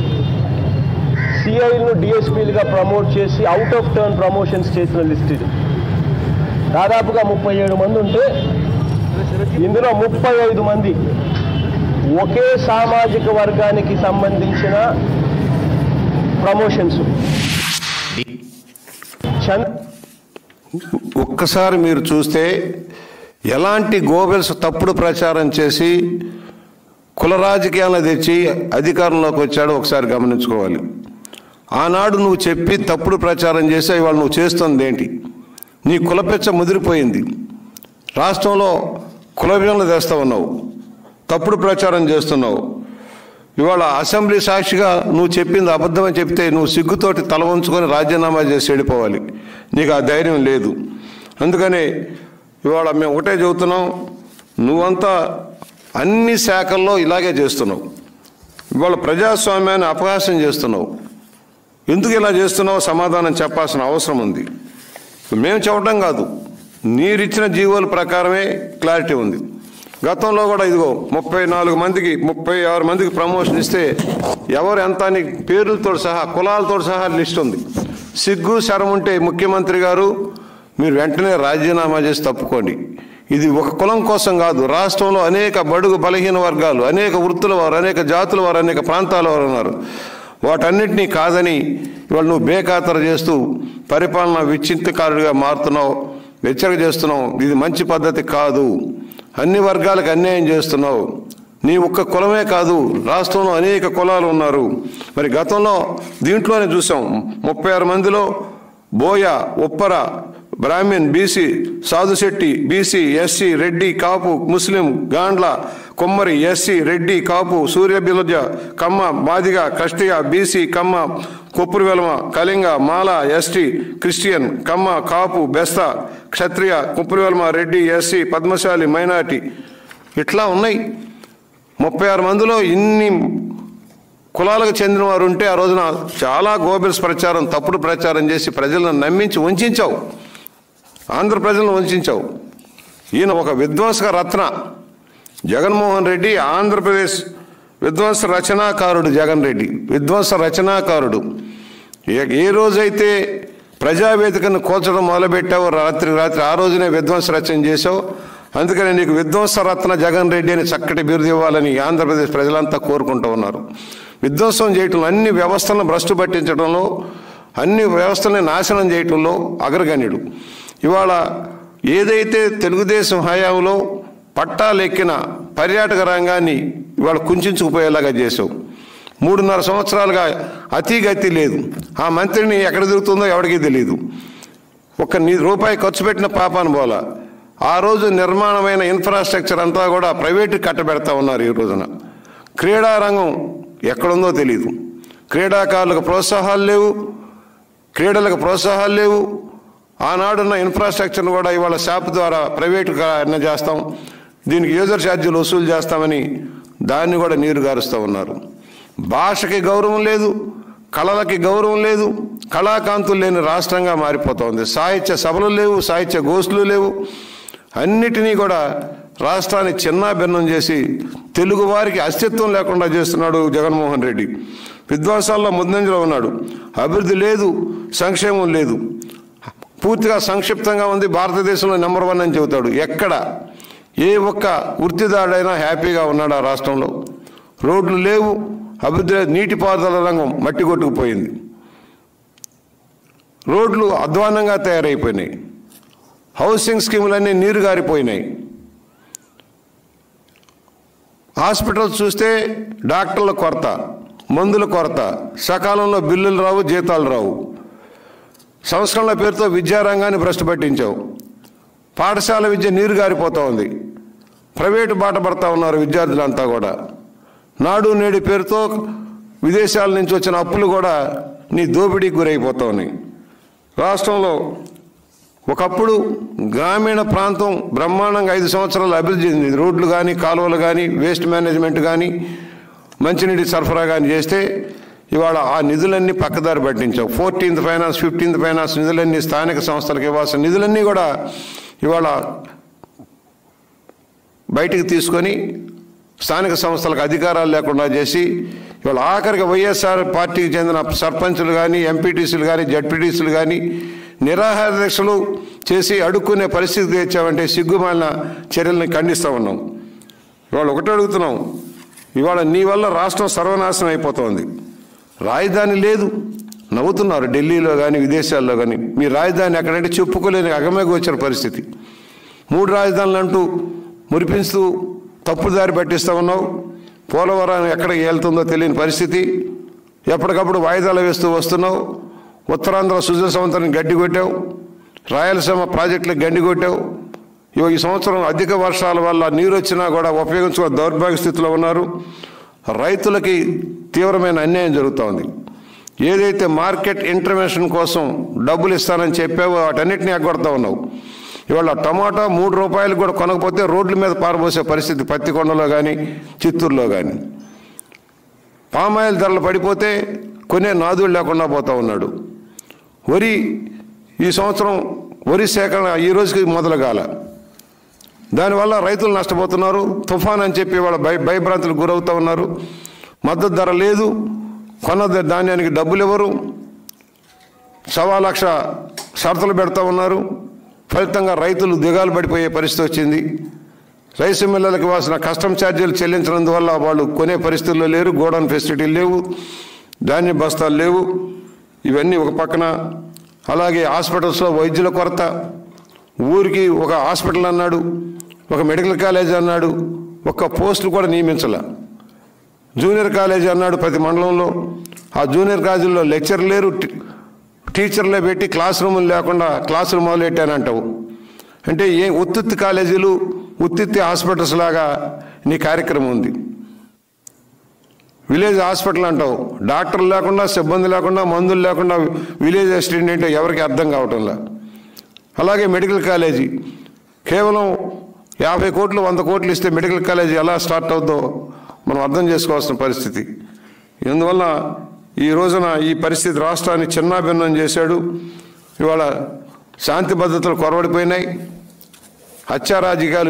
Speaker 2: సిఐలను డిఎస్పీలుగా ప్రమోట్ చేసి అవుట్ ఆఫ్ టర్న్ ప్రమోషన్స్ చేసిన లిస్ట్ ఇది దాదాపుగా ముప్పై ఏడు మంది ఉంటే ఇందులో ముప్పై ఐదు మంది ఒకే సామాజిక వర్గానికి సంబంధించిన ప్రమోషన్స్ చంద్
Speaker 1: ఒక్కసారి మీరు చూస్తే ఎలాంటి గోబెల్స్ తప్పుడు ప్రచారం చేసి కుల రాజకీయాలను తెచ్చి అధికారంలోకి వచ్చాడో ఒకసారి గమనించుకోవాలి ఆనాడు నువ్వు చెప్పి తప్పుడు ప్రచారం చేసి ఇవాళ నువ్వు చేస్తుంది ఏంటి నీ కులపెచ్చ ముదిరిపోయింది రాష్ట్రంలో కుల విభజనలు తెస్తా ఉన్నావు తప్పుడు ప్రచారం చేస్తున్నావు ఇవాళ అసెంబ్లీ సాక్షిగా నువ్వు చెప్పింది అబద్ధమని చెప్తే నువ్వు సిగ్గుతోటి తల ఉంచుకొని రాజీనామా చేసి వెళ్ళిపోవాలి నీకు ఆ ధైర్యం లేదు అందుకని ఇవాళ మేము ఒకటే చెబుతున్నాం నువ్వంతా అన్ని శాఖల్లో ఇలాగే చేస్తున్నావు ఇవాళ ప్రజాస్వామ్యాన్ని అపహాస్యం చేస్తున్నావు ఎందుకు ఇలా చేస్తున్నావో సమాధానం చెప్పాల్సిన అవసరం ఉంది మేము చెప్పడం కాదు నీరిచ్చిన జీవోల ప్రకారమే క్లారిటీ ఉంది గతంలో కూడా ఇదిగో ముప్పై నాలుగు మందికి ముప్పై ఆరు మందికి ప్రమోషన్ ఇస్తే ఎవరు ఎంత అని పేర్లతో సహా కులాలతో సహా లిస్ట్ ఉంది సిగ్గు శరం ఉంటే ముఖ్యమంత్రి గారు మీరు వెంటనే రాజీనామా చేసి తప్పుకోండి ఇది ఒక కులం కోసం కాదు రాష్ట్రంలో అనేక బడుగు బలహీన వర్గాలు అనేక వృత్తుల వారు అనేక జాతుల వారు అనేక ప్రాంతాల వారు ఉన్నారు వాటన్నిటినీ కాదని ఇవాళ నువ్వు బేఖాతర చేస్తూ పరిపాలన విచ్ఛిన్నకారుడిగా మారుతున్నావు హెచ్చరిక చేస్తున్నావు ఇది మంచి పద్ధతి కాదు అన్ని వర్గాలకు అన్యాయం చేస్తున్నావు నీ ఒక్క కులమే కాదు రాష్ట్రంలో అనేక కులాలు ఉన్నారు మరి గతంలో దీంట్లోనే చూసాం ముప్పై ఆరు మందిలో బోయ Uppara Brahman BC సాధుశెట్టి BC SC Reddy కాపు ముస్లిం గాండ్ల కొమ్మరి ఎస్సీ రెడ్డి కాపు సూర్యబిలజ కమ్మ మాదిగ కష్టిగ బీసీ కమ్మ కొప్పురు వెలమ కళింగ మాల ఎస్టీ క్రిస్టియన్ కమ్మ కాపు బెస్త క్షత్రియ కొప్పురు వెలమ రెడ్డి ఎస్సీ పద్మశాలి మైనార్టీ ఇట్లా ఉన్నాయి ముప్పై ఆరు మందిలో ఇన్ని కులాలకు చెందిన వారు ఉంటే ఆ రోజున చాలా గోబెల్స్ ప్రచారం తప్పుడు ప్రచారం చేసి ప్రజలను నమ్మించి వంచావు ఆంధ్ర ప్రజలను వంచావు ఈయన ఒక విధ్వంసక రత్న జగన్మోహన్ రెడ్డి ఆంధ్రప్రదేశ్ విధ్వంస రచనాకారుడు జగన్ రెడ్డి విధ్వంస రచనాకారుడు ఏ ఏ రోజైతే ప్రజావేదికను కోల్చడం మొదలుపెట్టావో రాత్రి రాత్రి ఆ రోజునే విధ్వంస రచన చేశావు అందుకని నీకు విధ్వంస రత్న జగన్ రెడ్డి అని చక్కటి బిరుదు ఇవ్వాలని ఆంధ్రప్రదేశ్ ప్రజలంతా కోరుకుంటూ ఉన్నారు విధ్వంసం చేయటంలో అన్ని వ్యవస్థలను భ్రష్టు పట్టించడంలో అన్ని వ్యవస్థల్ని నాశనం చేయటంలో అగ్రగణ్యుడు ఇవాళ ఏదైతే తెలుగుదేశం హయాంలో పట్టాలెక్కిన పర్యాటక రంగాన్ని ఇవాళ కుంచుకుపోయేలాగా చేసావు మూడున్నర సంవత్సరాలుగా అతి గతి లేదు ఆ మంత్రిని ఎక్కడ తిరుగుతుందో ఎవరికీ తెలియదు ఒక ని రూపాయి ఖర్చు పెట్టిన పాపాను పోల ఆ రోజు నిర్మాణమైన ఇన్ఫ్రాస్ట్రక్చర్ అంతా కూడా ప్రైవేటు కట్టబెడతా ఉన్నారు ఈ రోజున క్రీడా రంగం ఎక్కడుందో తెలియదు క్రీడాకారులకు ప్రోత్సాహాలు లేవు క్రీడలకు ప్రోత్సాహాలు లేవు ఆనాడున్న ఇన్ఫ్రాస్ట్రక్చర్ను కూడా ఇవాళ షాప్ ద్వారా ప్రైవేటు అన్న చేస్తాం దీనికి యూజర్ ఛార్జీలు వసూలు చేస్తామని దాన్ని కూడా నీరు గారుస్తూ ఉన్నారు భాషకి గౌరవం లేదు కళలకి గౌరవం లేదు కళాకాంతులు లేని రాష్ట్రంగా మారిపోతోంది సాహిత్య సభలు లేవు సాహిత్య గోష్ఠులు లేవు అన్నిటినీ కూడా రాష్ట్రాన్ని చిన్న భిన్నం చేసి తెలుగు వారికి అస్తిత్వం లేకుండా చేస్తున్నాడు జగన్మోహన్ రెడ్డి విధ్వంసాల్లో ముందంజలో ఉన్నాడు అభివృద్ధి లేదు సంక్షేమం లేదు పూర్తిగా సంక్షిప్తంగా ఉంది భారతదేశంలో నెంబర్ వన్ అని చెబుతాడు ఎక్కడ ఏ ఒక్క వృత్తిదారుడైనా హ్యాపీగా ఉన్నాడు ఆ రాష్ట్రంలో రోడ్లు లేవు అభివృద్ధి లేదు నీటిపారుదల రంగం మట్టి కొట్టుకుపోయింది రోడ్లు అధ్వానంగా తయారైపోయినాయి హౌసింగ్ స్కీములన్నీ నీరు గారిపోయినాయి హాస్పిటల్స్ చూస్తే డాక్టర్ల కొరత మందుల కొరత సకాలంలో బిల్లులు రావు జీతాలు రావు సంస్కరణల పేరుతో విద్యారంగాన్ని భ్రష్టు పట్టించావు పాఠశాల విద్య నీరు గారిపోతూ ఉంది ప్రైవేటు బాట పడతా ఉన్నారు విద్యార్థులంతా కూడా నాడు నేడు పేరుతో విదేశాల నుంచి వచ్చిన అప్పులు కూడా నీ దోపిడీకి గురైపోతా ఉన్నాయి రాష్ట్రంలో ఒకప్పుడు గ్రామీణ ప్రాంతం బ్రహ్మాండంగా ఐదు సంవత్సరాలు అభివృద్ధి చెందింది రోడ్లు కానీ కాలువలు కానీ వేస్ట్ మేనేజ్మెంట్ కానీ మంచినీటి సరఫరా కానీ చేస్తే ఇవాళ ఆ నిధులన్నీ పక్కదారి పట్టించావు ఫోర్టీన్త్ ఫైనాన్స్ ఫిఫ్టీన్త్ ఫైనాన్స్ నిధులన్నీ స్థానిక సంస్థలకు ఇవ్వాల్సిన నిధులన్నీ కూడా ఇవాళ బయటికి తీసుకొని స్థానిక సంస్థలకు అధికారాలు లేకుండా చేసి ఇవాళ ఆఖరికి వైఎస్ఆర్ పార్టీకి చెందిన సర్పంచులు కానీ ఎంపీటీసీలు కానీ జడ్పీటీసీలు కానీ నిరాహార దీక్షలు చేసి అడుక్కునే పరిస్థితి తెచ్చామంటే సిగ్గుమాలిన చర్యల్ని ఖండిస్తూ ఉన్నాం ఇవాళ ఒకటి అడుగుతున్నాం ఇవాళ నీ వల్ల రాష్ట్రం సర్వనాశనం అయిపోతుంది రాజధాని లేదు నవ్వుతున్నారు ఢిల్లీలో కానీ విదేశాల్లో కానీ మీ రాజధాని ఎక్కడంటే చెప్పుకోలేని అగమేకి వచ్చిన పరిస్థితి మూడు రాజధానులు అంటూ మురిపిస్తూ తప్పుదారి పట్టిస్తూ ఉన్నావు పోలవరం ఎక్కడికి వెళ్తుందో తెలియని పరిస్థితి ఎప్పటికప్పుడు వాయిదాలు వేస్తూ వస్తున్నావు ఉత్తరాంధ్ర సుజల సంవత్సరం గడ్డి కొట్టావు రాయలసీమ ప్రాజెక్టులకు గండి కొట్టావు ఇగో ఈ సంవత్సరం అధిక వర్షాల వల్ల నీరు వచ్చినా కూడా ఉపయోగించుకో దౌర్భాగ్య స్థితిలో ఉన్నారు రైతులకి తీవ్రమైన అన్యాయం జరుగుతోంది ఏదైతే మార్కెట్ ఇంటర్వెన్షన్ కోసం డబ్బులు ఇస్తానని చెప్పావో వాటన్నిటిని ఎగ్గొడతా ఉన్నావు ఇవాళ టమాటా మూడు రూపాయలు కూడా కొనకపోతే రోడ్ల మీద పారబోసే పరిస్థితి పత్తికొండలో కానీ చిత్తూరులో కానీ పామాయిల్ ధరలు పడిపోతే కొనే నాదుడు లేకుండా పోతా ఉన్నాడు వరి ఈ సంవత్సరం వరి సేకరణ ఈ రోజుకి మొదలు కాల దానివల్ల రైతులు నష్టపోతున్నారు తుఫాన్ అని చెప్పి వాళ్ళ భయ భయభ్రాంతులకు గురవుతూ ఉన్నారు మద్దతు ధర లేదు కొన్న ద- ధాన్యానికి డబ్బులు ఇవ్వరు సవా లక్ష షరతులు పెడతా ఉన్నారు ఫలితంగా రైతులు దిగాలు పడిపోయే పరిస్థితి వచ్చింది రైసు మిల్లలకు ఇవ్వాల్సిన కస్టమ్ ఛార్జీలు చెల్లించినందువల్ల వాళ్ళు కొనే పరిస్థితుల్లో లేరు గోడౌన్ ఫెసిలిటీలు లేవు ధాన్య బస్తాలు లేవు ఇవన్నీ ఒక పక్కన అలాగే హాస్పిటల్స్లో వైద్యుల కొరత ఊరికి ఒక హాస్పిటల్ అన్నాడు ఒక మెడికల్ కాలేజ్ అన్నాడు ఒక్క పోస్టులు కూడా నియమించాల జూనియర్ కాలేజ్ అన్నాడు ప్రతి మండలంలో ఆ జూనియర్ కాలేజీలో లెక్చర్ లేరు టీ- టీచర్లే పెట్టి క్లాస్ రూములు లేకుండా క్లాస్ రూమ్ మొదలెట్టానంటావు అంటే ఏ ఉత్తిత్తి కాలేజీలు ఉత్తిత్తి హాస్పిటల్స్ లాగా నీ కార్యక్రమం ఉంది విలేజ్ హాస్పిటల్ అంటావు డాక్టర్లు లేకుండా సిబ్బంది లేకుండా మందులు లేకుండా విలేజ్ అసిస్టెంట్ అంటే ఎవరికి అర్థం కావటంలా అలాగే మెడికల్ కాలేజీ కేవలం యాభై కోట్లు వంద కోట్లు ఇస్తే మెడికల్ కాలేజీ ఎలా స్టార్ట్ అవుద్దో మనం అర్థం చేసుకోవాల్సిన పరిస్థితి ఇందువల్ల ఈ రోజున ఈ పరిస్థితి రాష్ట్రాన్ని చిన్నాభిన్నం చేశాడు ఇవాళ శాంతి భద్రతలు కొరవడిపోయినాయి హత్యారాజకీయాలు